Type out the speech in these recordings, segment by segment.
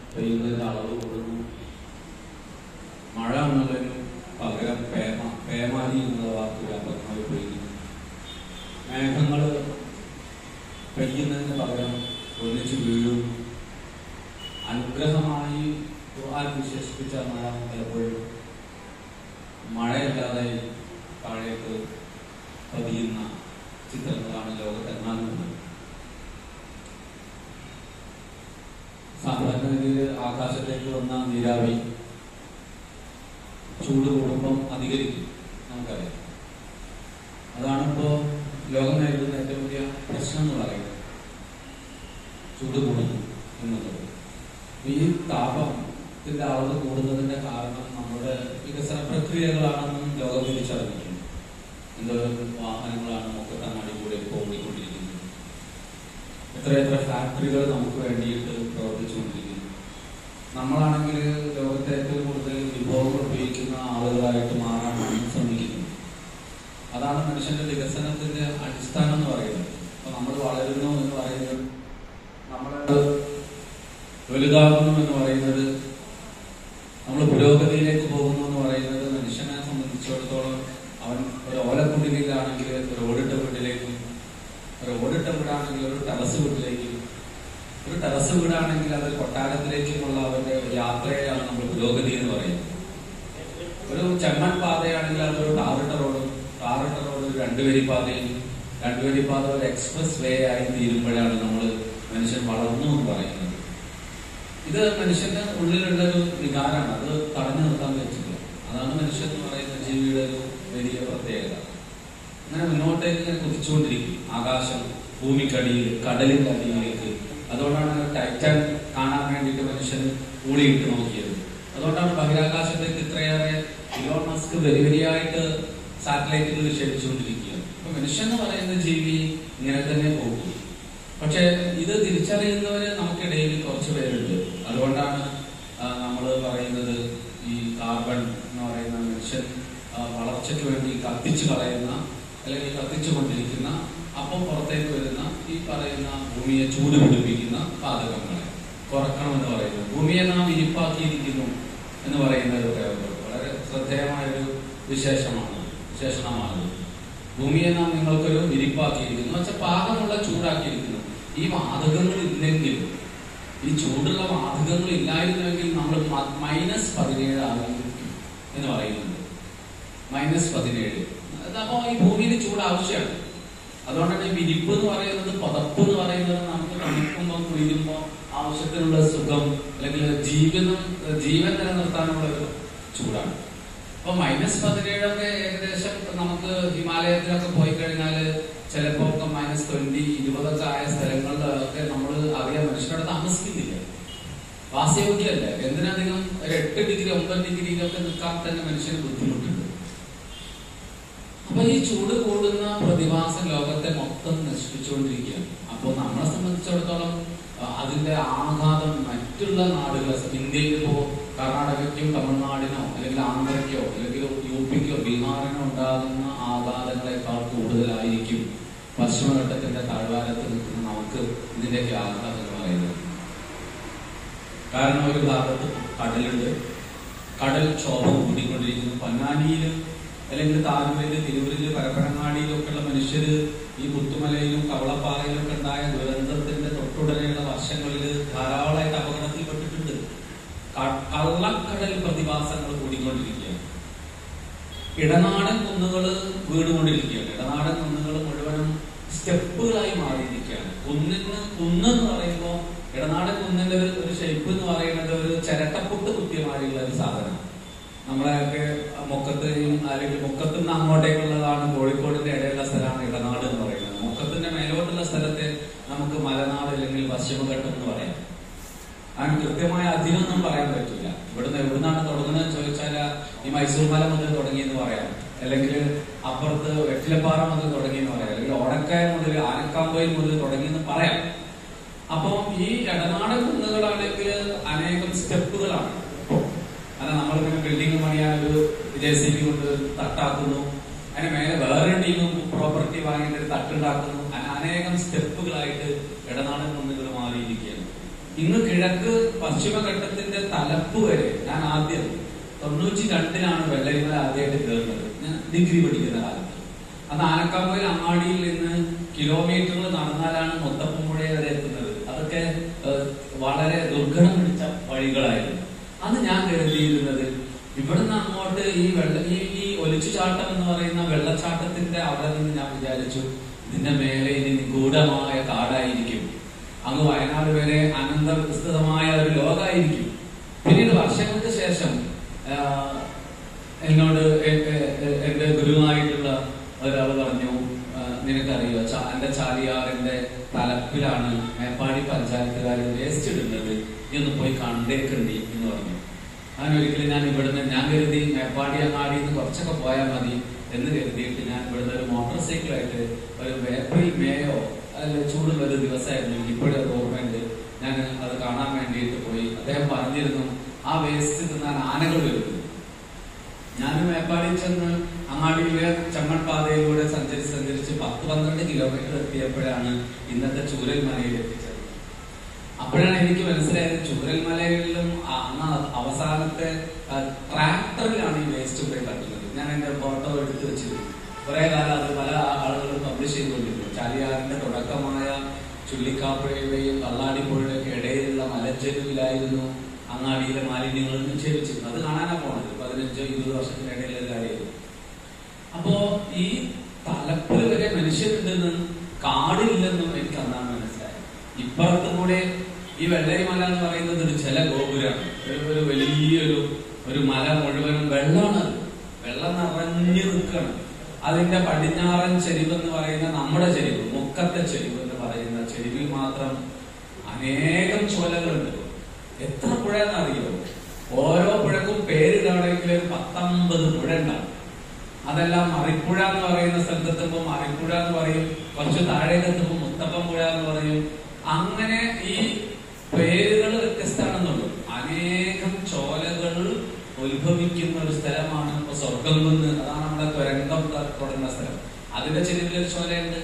പെയ്യുന്നതിന്റെ അളവ് കൂടുന്നു മഴ എന്നുള്ളതിന് പകരം പേമ പേമാരി എന്നുള്ള വാക്ക് വ്യാപകമായി ഉപയോഗിക്കുന്നു മേഘങ്ങൾ പെയ്യുന്നതിന് പകരം ഒന്നിച്ച് വീഴും അനുഗ്രഹമായി ഖുർആൻ വിശേഷിപ്പിച്ച മഴ പലപ്പോഴും മഴയല്ലാതെ താഴേക്ക് പതിയുന്ന ചിത്രങ്ങളാണ് ലോകത്തെങ്ങാനുള്ളത് സാധാരണഗതിയിൽ ആകാശത്തേക്ക് വന്ന നീരാവി ചൂട് കൂടുമ്പം അധികരിക്കും നമുക്കറിയാം അതാണിപ്പോ ലോകം നേരിടുന്ന ഏറ്റവും വലിയ പ്രശ്നം എന്ന് പറയുന്നത് ചൂട് കൂടുന്നു എന്നുള്ളത് ഈ താപത്തിന്റെ അളവ് കൂടുന്നതിന്റെ കാരണം നമ്മുടെ വികസന പ്രക്രിയകളാണെന്നും ലോകം തിരിച്ചറിഞ്ഞിട്ടുണ്ട് എന്തോരം വാഹനങ്ങളാണ് നമുക്ക് കണ്ണാടി കൂടെ ഇപ്പോൾ ഓടിക്കൊണ്ടിരിക്കുന്നത് എത്രയെത്ര ഫാക്ടറികൾ നമുക്ക് വേണ്ടിയിട്ട് പ്രവർത്തിച്ചുകൊണ്ടിരിക്കുന്നു നമ്മളാണെങ്കിൽ ലോകത്തെ ഏറ്റവും കൂടുതൽ വിഭവങ്ങൾ ഉപയോഗിക്കുന്ന ആളുകളായിട്ട് മാറാനാണ് ശ്രമിക്കുന്നത് അതാണ് മനുഷ്യന്റെ വികസനത്തിന്റെ അടിസ്ഥാനം എന്ന് പറയുന്നത് അപ്പൊ നമ്മൾ വളരുന്നു എന്ന് പറയുന്നത് നമ്മൾ വലുതാകുന്നു എന്ന് പറയുന്നത് നമ്മൾ പുരോഗതിയിലേക്ക് പോകുന്നു എന്ന് പറയുന്നത് മനുഷ്യനെ സംബന്ധിച്ചിടത്തോളം അവൻ ഒരു ഓലക്കുടിലാണെങ്കിൽ ഒരു ഓടിട്ട വീട്ടിലേക്കും ഒരു ഓടിട്ട വീടാണെങ്കിൽ ഒരു ടെറസ് വീട്ടിലേക്കും ഒരു ടെറസ് വീടാണെങ്കിൽ അത് കൊട്ടാരത്തിലേക്കുമുള്ള അവന്റെ യാത്രയാണ് നമ്മൾ പുരോഗതി എന്ന് പറയുന്നത് ഒരു ചെമ്മൺ പാതയാണെങ്കിൽ അതൊരു ടാറിട്ട റോഡും ടാറിട്ട റോഡ് ഒരു രണ്ടുവരി പാതയും രണ്ടുവരി പാത ഒരു എക്സ്പ്രസ് വേ ആയി തീരുമ്പോഴാണ് നമ്മൾ മനുഷ്യൻ വളർന്നു എന്ന് പറയുന്നത് ഇത് മനുഷ്യന്റെ ഉള്ളിലുള്ള ഒരു വികാരമാണ് അത് തടഞ്ഞു നിർത്താൻ പറ്റില്ല അതാണ് മനുഷ്യൻ എന്ന് പറയുന്ന ജീവിയുടെ ഒരു വലിയ പ്രത്യേകത അങ്ങനെ മുന്നോട്ടേക്ക് ഇങ്ങനെ കുതിച്ചുകൊണ്ടിരിക്കും ആകാശം ഭൂമിക്കടിയിൽ കടലിന്റെ അടിയിലേക്ക് അതുകൊണ്ടാണ് ടൈറ്റാൻ കാണാൻ വേണ്ടിയിട്ട് മനുഷ്യൻ ഊളിയിട്ട് നോക്കിയത് അതുകൊണ്ടാണ് ബഹിരാകാശത്തേക്ക് ഇത്രയേറെ ഇലോൺ മസ്ക് വരി വരിയായിട്ട് സാറ്റലൈറ്റുകൾ വിക്ഷേപിച്ചുകൊണ്ടിരിക്കുകയാണ് അപ്പൊ മനുഷ്യൻ എന്ന് പറയുന്ന ജീവി ഇങ്ങനെ തന്നെ പോകും പക്ഷെ ഇത് തിരിച്ചറിയുന്നവര് നമുക്കിടയിൽ കുറച്ച് പേരുണ്ട് അതുകൊണ്ടാണ് നമ്മൾ പറയുന്നത് ഈ കാർബൺ എന്ന് പറയുന്ന മനുഷ്യൻ ആ, വളർച്ചയ്ക്ക് വേണ്ടി കത്തിച്ചു കളയുന്ന അല്ലെങ്കിൽ കത്തിച്ചു കൊണ്ടിരിക്കുന്ന അപ്പം പുറത്തേക്ക് വരുന്ന ഈ പറയുന്ന ഭൂമിയെ ചൂട് പിടിപ്പിക്കുന്ന വാതകങ്ങളെ കുറക്കണമെന്ന് പറയുന്നത് ഭൂമിയെ നാം ഇരിപ്പാക്കിയിരിക്കുന്നു എന്ന് പറയുന്ന ഒരു പ്രയോഗം വളരെ ശ്രദ്ധേയമായ ഒരു വിശേഷമാണ് വിശേഷണമാണ് ഭൂമിയെ നാം നിങ്ങൾക്കൊരു വിരിപ്പാക്കിയിരിക്കുന്നു വെച്ചാൽ പാകമുള്ള ചൂടാക്കിയിരിക്കുന്നു ഈ വാതകങ്ങൾ ഇല്ലെങ്കിൽ ഈ ചൂടുള്ള വാതകങ്ങൾ ഇല്ലായിരുന്നുവെങ്കിൽ നമ്മൾ മൈനസ് പതിനേഴ് ആയിരിക്കും എന്ന് പറയുന്നുണ്ട് മൈനസ് പതിനേഴ് അപ്പോ ഈ ഭൂമിയിൽ ചൂട് ആവശ്യമാണ് അതുകൊണ്ടാണ് ഈ വിരിപ്പ് എന്ന് പറയുന്നത് പതപ്പ് എന്ന് പറയുന്നത് നമുക്ക് തണുക്കുമ്പോൾ കുളിക്കുമ്പോൾ ആവശ്യത്തിനുള്ള സുഖം അല്ലെങ്കിൽ ജീവനം ജീവൻ നിലനിർത്താനുള്ള ഒരു ചൂടാണ് അപ്പൊ മൈനസ് പതിനേഴൊക്കെ ഏകദേശം നമുക്ക് ഹിമാലയത്തിലൊക്കെ പോയി കഴിഞ്ഞാൽ ചിലപ്പോ ഒക്കെ മൈനസ് ട്വന്റി ഇരുപതൊക്കെ ആയ സ്ഥലങ്ങളിലൊക്കെ നമ്മൾ അറിയാൻ മനുഷ്യരോട് താമസിക്കുന്നില്ല വാസയോഗ്യമല്ല എന്തിനധികം ഒരു എട്ട് ഡിഗ്രി ഒമ്പത് ഡിഗ്രിയിലൊക്കെ നിൽക്കാൻ തന്നെ മനുഷ്യന് ബുദ്ധിമുട്ടുണ്ട് അപ്പൊ ഈ ചൂട് കൂടുന്ന പ്രതിഭാസം ലോകത്തെ മൊത്തം നശിപ്പിച്ചുകൊണ്ടിരിക്കുകയാണ് അപ്പോൾ നമ്മളെ സംബന്ധിച്ചിടത്തോളം ആ, അതിന്റെ ആഘാതം മറ്റുള്ള നാടുകളെ ഇന്ത്യയിൽ ഇപ്പോ കർണാടകയ്ക്കും തമിഴ്നാടിനോ അല്ലെങ്കിൽ ആന്ധ്രയ്ക്കോ അല്ലെങ്കിൽ യു പിക്കോ ബീഹാറിനോ ഉണ്ടാകുന്ന ആഘാതങ്ങളെക്കാൾ കൂടുതലായിരിക്കും പശ്ചിമഘട്ടത്തിന്റെ താഴ്വാരത്ത് നിൽക്കുന്ന നമുക്ക് ഇതിന്റെയൊക്കെ ആഘാതം എന്ന് പറയുന്നത് കാരണം ഒരു ഭാഗത്ത് കടലുണ്ട് കടൽ ക്ഷോഭം കൂടിക്കൊണ്ടിരിക്കുന്നു പൊന്നാനിയിലും അല്ലെങ്കിൽ താനൂരില് തിരുവൂരില് പരപ്പനങ്ങാടിയിലും ഒക്കെയുള്ള മനുഷ്യര് ഈ പുത്തുമലയിലും കവളപ്പാറയിലും ഒക്കെ ഉണ്ടായ ദുരന്തത്തിന്റെ തൊട്ടുടനെയുള്ള വർഷങ്ങളിൽ ധാരാളമായിട്ട് അപകടത്തിൽപ്പെട്ടിട്ടുണ്ട് ക- കള്ളക്കടൽ പ്രതിഭാസങ്ങൾ കൂടിക്കൊണ്ടിരിക്കുകയാണ് ഇടനാടൻ കുന്നുകള് വീടുകൊണ്ടിരിക്കുകയാണ് ഇടനാടൻ കുന്നുകൾ മുഴുവനും സ്റ്റെപ്പുകളായി മാറിയിരിക്കുകയാണ് കുന്നിന് കുന്നെന്ന് പറയുമ്പോൾ ഇടനാടൻ കുന്നിന്റെ ഒരു ഒരു ഷേപ്പ് എന്ന് പറയുന്നത് ഒരു ചിരട്ടപ്പുട്ട് കുത്തിയ മാതിരിയുള്ള ഒരു സാധനം നമ്മളെയൊക്കെ മുക്കത്തെയും അല്ലെങ്കിൽ മുക്കത്തു നിന്ന് അങ്ങോട്ടേക്കുള്ളതാണ് കോഴിക്കോടിന്റെ ഇടയിലുള്ള സ്ഥലമാണ് ഇടനാട് എന്ന് പറയുന്നത് മുക്കത്തിന്റെ മേലോട്ടുള്ള സ്ഥലത്തെ നമുക്ക് മലനാട് അല്ലെങ്കിൽ പശ്ചിമഘട്ടം എന്ന് പറയാം അതിന് കൃത്യമായ അതിനൊന്നും പറയാൻ പറ്റില്ല ഇവിടുന്ന് എവിടുന്നാണ് തുടങ്ങുന്നത് ചോദിച്ചാൽ ഈ മൈസൂർ മല മുതൽ തുടങ്ങിയെന്ന് പറയാം അല്ലെങ്കിൽ അപ്പുറത്ത് വെറ്റിലപ്പാറ മുതൽ തുടങ്ങിയെന്ന് പറയാം അല്ലെങ്കിൽ ഓടക്കായ മുതൽ ആനക്കാമ്പയിൽ മുതൽ തുടങ്ങിയെന്ന് പറയാം അപ്പം ഈ ഇടനാടൻ കുന്നുകളാണെങ്കിൽ അനേകം സ്റ്റെപ്പുകളാണ് കാരണം നമ്മളിങ്ങനെ ബിൽഡിംഗ് പണിയാൻ ഒരു ജെ സി ബി കൊണ്ട് തട്ടാക്കുന്നു അതിന് മേലെ വേറെ ടീമും പ്രോപ്പർട്ടി വാങ്ങിയിട്ട് ഒരു തട്ടുണ്ടാക്കുന്നു അങ്ങനെ അനേകം സ്റ്റെപ്പുകളായിട്ട് ഇടനാടൻ കുന്നുകൾ മാറിയിരിക്കുകയാണ് ഇന്ന് കിഴക്ക് പശ്ചിമഘട്ടത്തിന്റെ തലപ്പ് വരെ ഞാൻ ആദ്യം തൊണ്ണൂറ്റി രണ്ടിലാണ് വെള്ളരിമല ആദ്യമായിട്ട് കയറുന്നത് ഞാൻ ഡിഗ്രി പഠിക്കുന്ന കാലത്ത് അന്ന് ആനക്കാമ്പയിൽ അങ്ങാടിയിൽ നിന്ന് കിലോമീറ്ററുകൾ നടന്നാലാണ് മുത്തപ്പുഴ വരെ എത്തുന്നത് അതൊക്കെ ഏഹ്, വളരെ ദുർഘടം പിടിച്ച വഴികളായിരുന്നു അന്ന് ഞാൻ കരുതിയിരുന്നത് ഇവിടുന്ന് അങ്ങോട്ട് ഈ വെള്ള ഈ ഈ ഒലിച്ചുചാട്ടം എന്ന് പറയുന്ന വെള്ളച്ചാട്ടത്തിന്റെ അവിടെ നിന്ന് ഞാൻ വിചാരിച്ചു ഇതിന്റെ മേലെ ഇനി നിഗൂഢമായ കാടായിരിക്കും അങ്ങ് വയനാട് വരെ അനന്ത വിസ്തൃതമായ ഒരു ലോകമായിരിക്കും പിന്നീട് വർഷങ്ങൾക്ക് ശേഷം ആഹ്, എന്നോട് എ- എ- എ- എന്റെ ഗുരുവായിട്ടുള്ള ഒരാൾ പറഞ്ഞു ആഹ്, നിനക്കറിയോ ചാ- എന്റെ ചാലിയാറിന്റെ തലപ്പിലാണ് മേപ്പാടി പഞ്ചായത്തുകാർ വേസ്റ്റ് ഇടുന്നത് നീ ഒന്ന് പോയി കണ്ടേക്കണ്ടി എന്ന് പറഞ്ഞു അങ്ങനെ ഒരിക്കലും ഞാൻ ഇവിടുന്ന് ഞാൻ കരുതി മേപ്പാടി അങ്ങാടി നിന്ന് കുറച്ചൊക്കെ പോയാൽ മതി എന്ന് കരുതിയിട്ട് ഞാൻ ഇവിടുന്ന് ഒരു മോട്ടോർ സൈക്കിളായിട്ട് ഒരു ഏപ്രിൽ മേയോ അല്ല ചൂടുള്ള ഒരു ദിവസമായിരുന്നു എനിക്ക് ഇപ്പോഴും അത് ഓർമ്മയുണ്ട് ഞാൻ അത് കാണാൻ വേണ്ടിയിട്ട് പോയി അദ്ദേഹം പറഞ്ഞിരുന്നു ആ വേസ്റ്റ് തിന്നാൻ ആനകൾ വരുന്നു ഞാൻ മേപ്പാടി ചെന്ന് അങ്ങാടിയിലെ ചമ്മൺപാതയിലൂടെ സഞ്ചരിച്ച് സഞ്ചരിച്ച് പത്ത് പന്ത്രണ്ട് കിലോമീറ്റർ എത്തിയപ്പോഴാണ് ഇന്നത്തെ ചൂരൽ മലയിൽ എത്തിച്ചത് അപ്പോഴാണ് എനിക്ക് മനസ്സിലായത് ചൂരൽമലയിലും അന്ന് അവസാനത്തെ ആ, ട്രാക്ടറിലാണ് ഈ വേസ്റ്റ് പോയി തട്ടുന്നത് ഞാൻ എന്റെ ഫോട്ടോ എടുത്തു വെച്ചിരുന്നു കുറെ കാലം അത് പല ആളുകളും പബ്ലിഷ് ചെയ്തുകൊണ്ടിരുന്നു ചാലിയാറിന്റെ തുടക്കമായ ചുള്ളിക്കാപ്പുഴയുടെയും കള്ളാടിപ്പുഴയുടെയൊക്കെ ഇടയിലുള്ള മലച്ചെരുവിലായിരുന്നു അങ്ങാടിയിലെ മാലിന്യങ്ങൾ നിക്ഷേപിച്ചിരുന്നത് അത് കാണാനാ പോണത് പതിനഞ്ചോ ഇരുപത് വർഷത്തിനിടയിലെ ഒരു കാര്യമായിരുന്നു അപ്പോ ഈ തലപ്പിൽ വരെ മനുഷ്യരുണ്ടെന്നും കാടില്ലെന്നും എനിക്ക് അന്നാണ് മനസ്സിലായത് ഇപ്പുറത്തും കൂടെ ഈ വെള്ളരിമല എന്ന് പറയുന്നത് ഒരു ജലഗോപുരമാണ് ഒരു ഒരു വലിയൊരു ഒരു മല മുഴുവനും വെള്ളമാണ് അത്. വെള്ളം നിറഞ്ഞു നിൽക്കണം അതിന്റെ പടിഞ്ഞാറൻ ചെരിവ് എന്ന് പറയുന്ന നമ്മുടെ ചെരിവ് മുക്കത്തെ ചെരിവ് എന്ന് പറയുന്ന ചെരിവിൽ മാത്രം അനേകം ചോലകളുണ്ട് എത്ര പുഴ എന്നറിയോ ഓരോ പുഴക്കും പേര് കാണുമെങ്കിൽ ഒരു പത്തൊമ്പത് പുഴ ഉണ്ടാവും അതെല്ലാം മറിപ്പുഴ എന്ന് പറയുന്ന സ്ഥലത്തെത്തുമ്പോൾ മറിപ്പുഴ എന്ന് പറയും കുറച്ച് താഴേക്ക് എത്തുമ്പോൾ മുത്തപ്പൻ പുഴ എന്ന് പറയും അങ്ങനെ ഈ പേരുകൾ വ്യത്യസ്തമാണെന്നുള്ളൂ അനേകം ചോലകൾ ഉത്ഭവിക്കുന്ന ഒരു സ്ഥലമാണ് ഇപ്പൊ സ്വർഗം കുന്ന് അതാണ് നമ്മുടെ തുരങ്കം തുടങ്ങുന്ന സ്ഥലം അതിന്റെ ചെരുവിലൊരു ചോലയുണ്ട്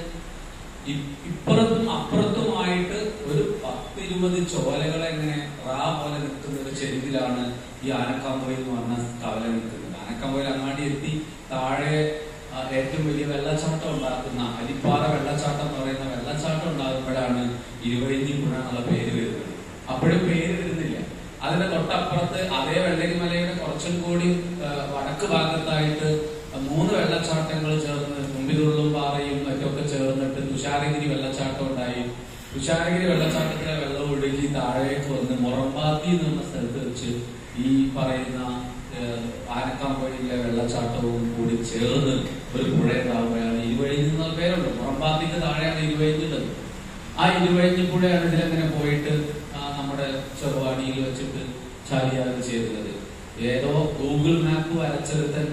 ഇ- ഇപ്പുറത്തും അപ്പുറത്തുമായിട്ട് ഒരു പത്തിരുപത് ചോലകളെ ഇങ്ങനെ റാ പോലെ നിൽക്കുന്ന ഒരു ചെരുവിലാണ് ഈ ആനക്കാമ്പൊയിൽ എന്ന് പറഞ്ഞ കവല നിൽക്കുന്നത് ആനക്കാമ്പൊയിൽ അങ്ങാടി എത്തി താഴെ ആ, ഏറ്റവും വലിയ വെള്ളച്ചാട്ടം ഉണ്ടാക്കുന്ന അരിപ്പാറ വെള്ളച്ചാട്ടം എന്ന് പറയുന്ന വെള്ളച്ചാട്ടം ഉണ്ടാകുമ്പോഴാണ് ഇരുവഴിഞ്ഞി പുഴ എന്നുള്ള പേര് വരുന്നത് അപ്പോഴും പേര് വരുന്നില്ല അതിന്റെ തൊട്ടപ്പുറത്ത് അതേ വെള്ളരിമലയുടെ കുറച്ചും കൂടി ആ, വടക്ക് ഭാഗത്തായിട്ട് മൂന്ന് വെള്ളച്ചാട്ടങ്ങൾ ചേർന്ന് മുമ്പിലുള്ളും പാറയും മറ്റൊക്കെ ചേർന്നിട്ട് തുഷാരഗിരി വെള്ളച്ചാട്ടം ഉണ്ടായി തുഷാരഗിരി വെള്ളച്ചാട്ടത്തിലെ വെള്ളം ഒഴുകി താഴേക്ക് വന്ന് മുറമ്പാത്തി എന്ന് പറഞ്ഞ സ്ഥലത്ത് വെച്ച് ഈ പറയുന്ന ഏഹ്, ആനക്കാമ്പൊഴിയിലെ വെള്ളച്ചാട്ടവും കൂടി ചേർന്ന് ഒരു പുഴ ഉണ്ടാവുകയാണ് ഇരുവഴിഞ്ഞ് എന്ന പേരുണ്ട് മുറമ്പാത്തിന്റെ താഴെയാണ് ഇരുവഴിഞ്ഞുള്ളത് ആ ഇരുവഴിഞ്ഞ് പുഴയാണ് ഇതിലങ്ങനെ പോയിട്ട് ആ, നമ്മുടെ ചെറുവാടിയിൽ വെച്ചിട്ട് ചാലിയാറ് ചെയ്തത് ഏതോ ഗൂഗിൾ മാപ്പ് വരച്ചെടുത്തൻ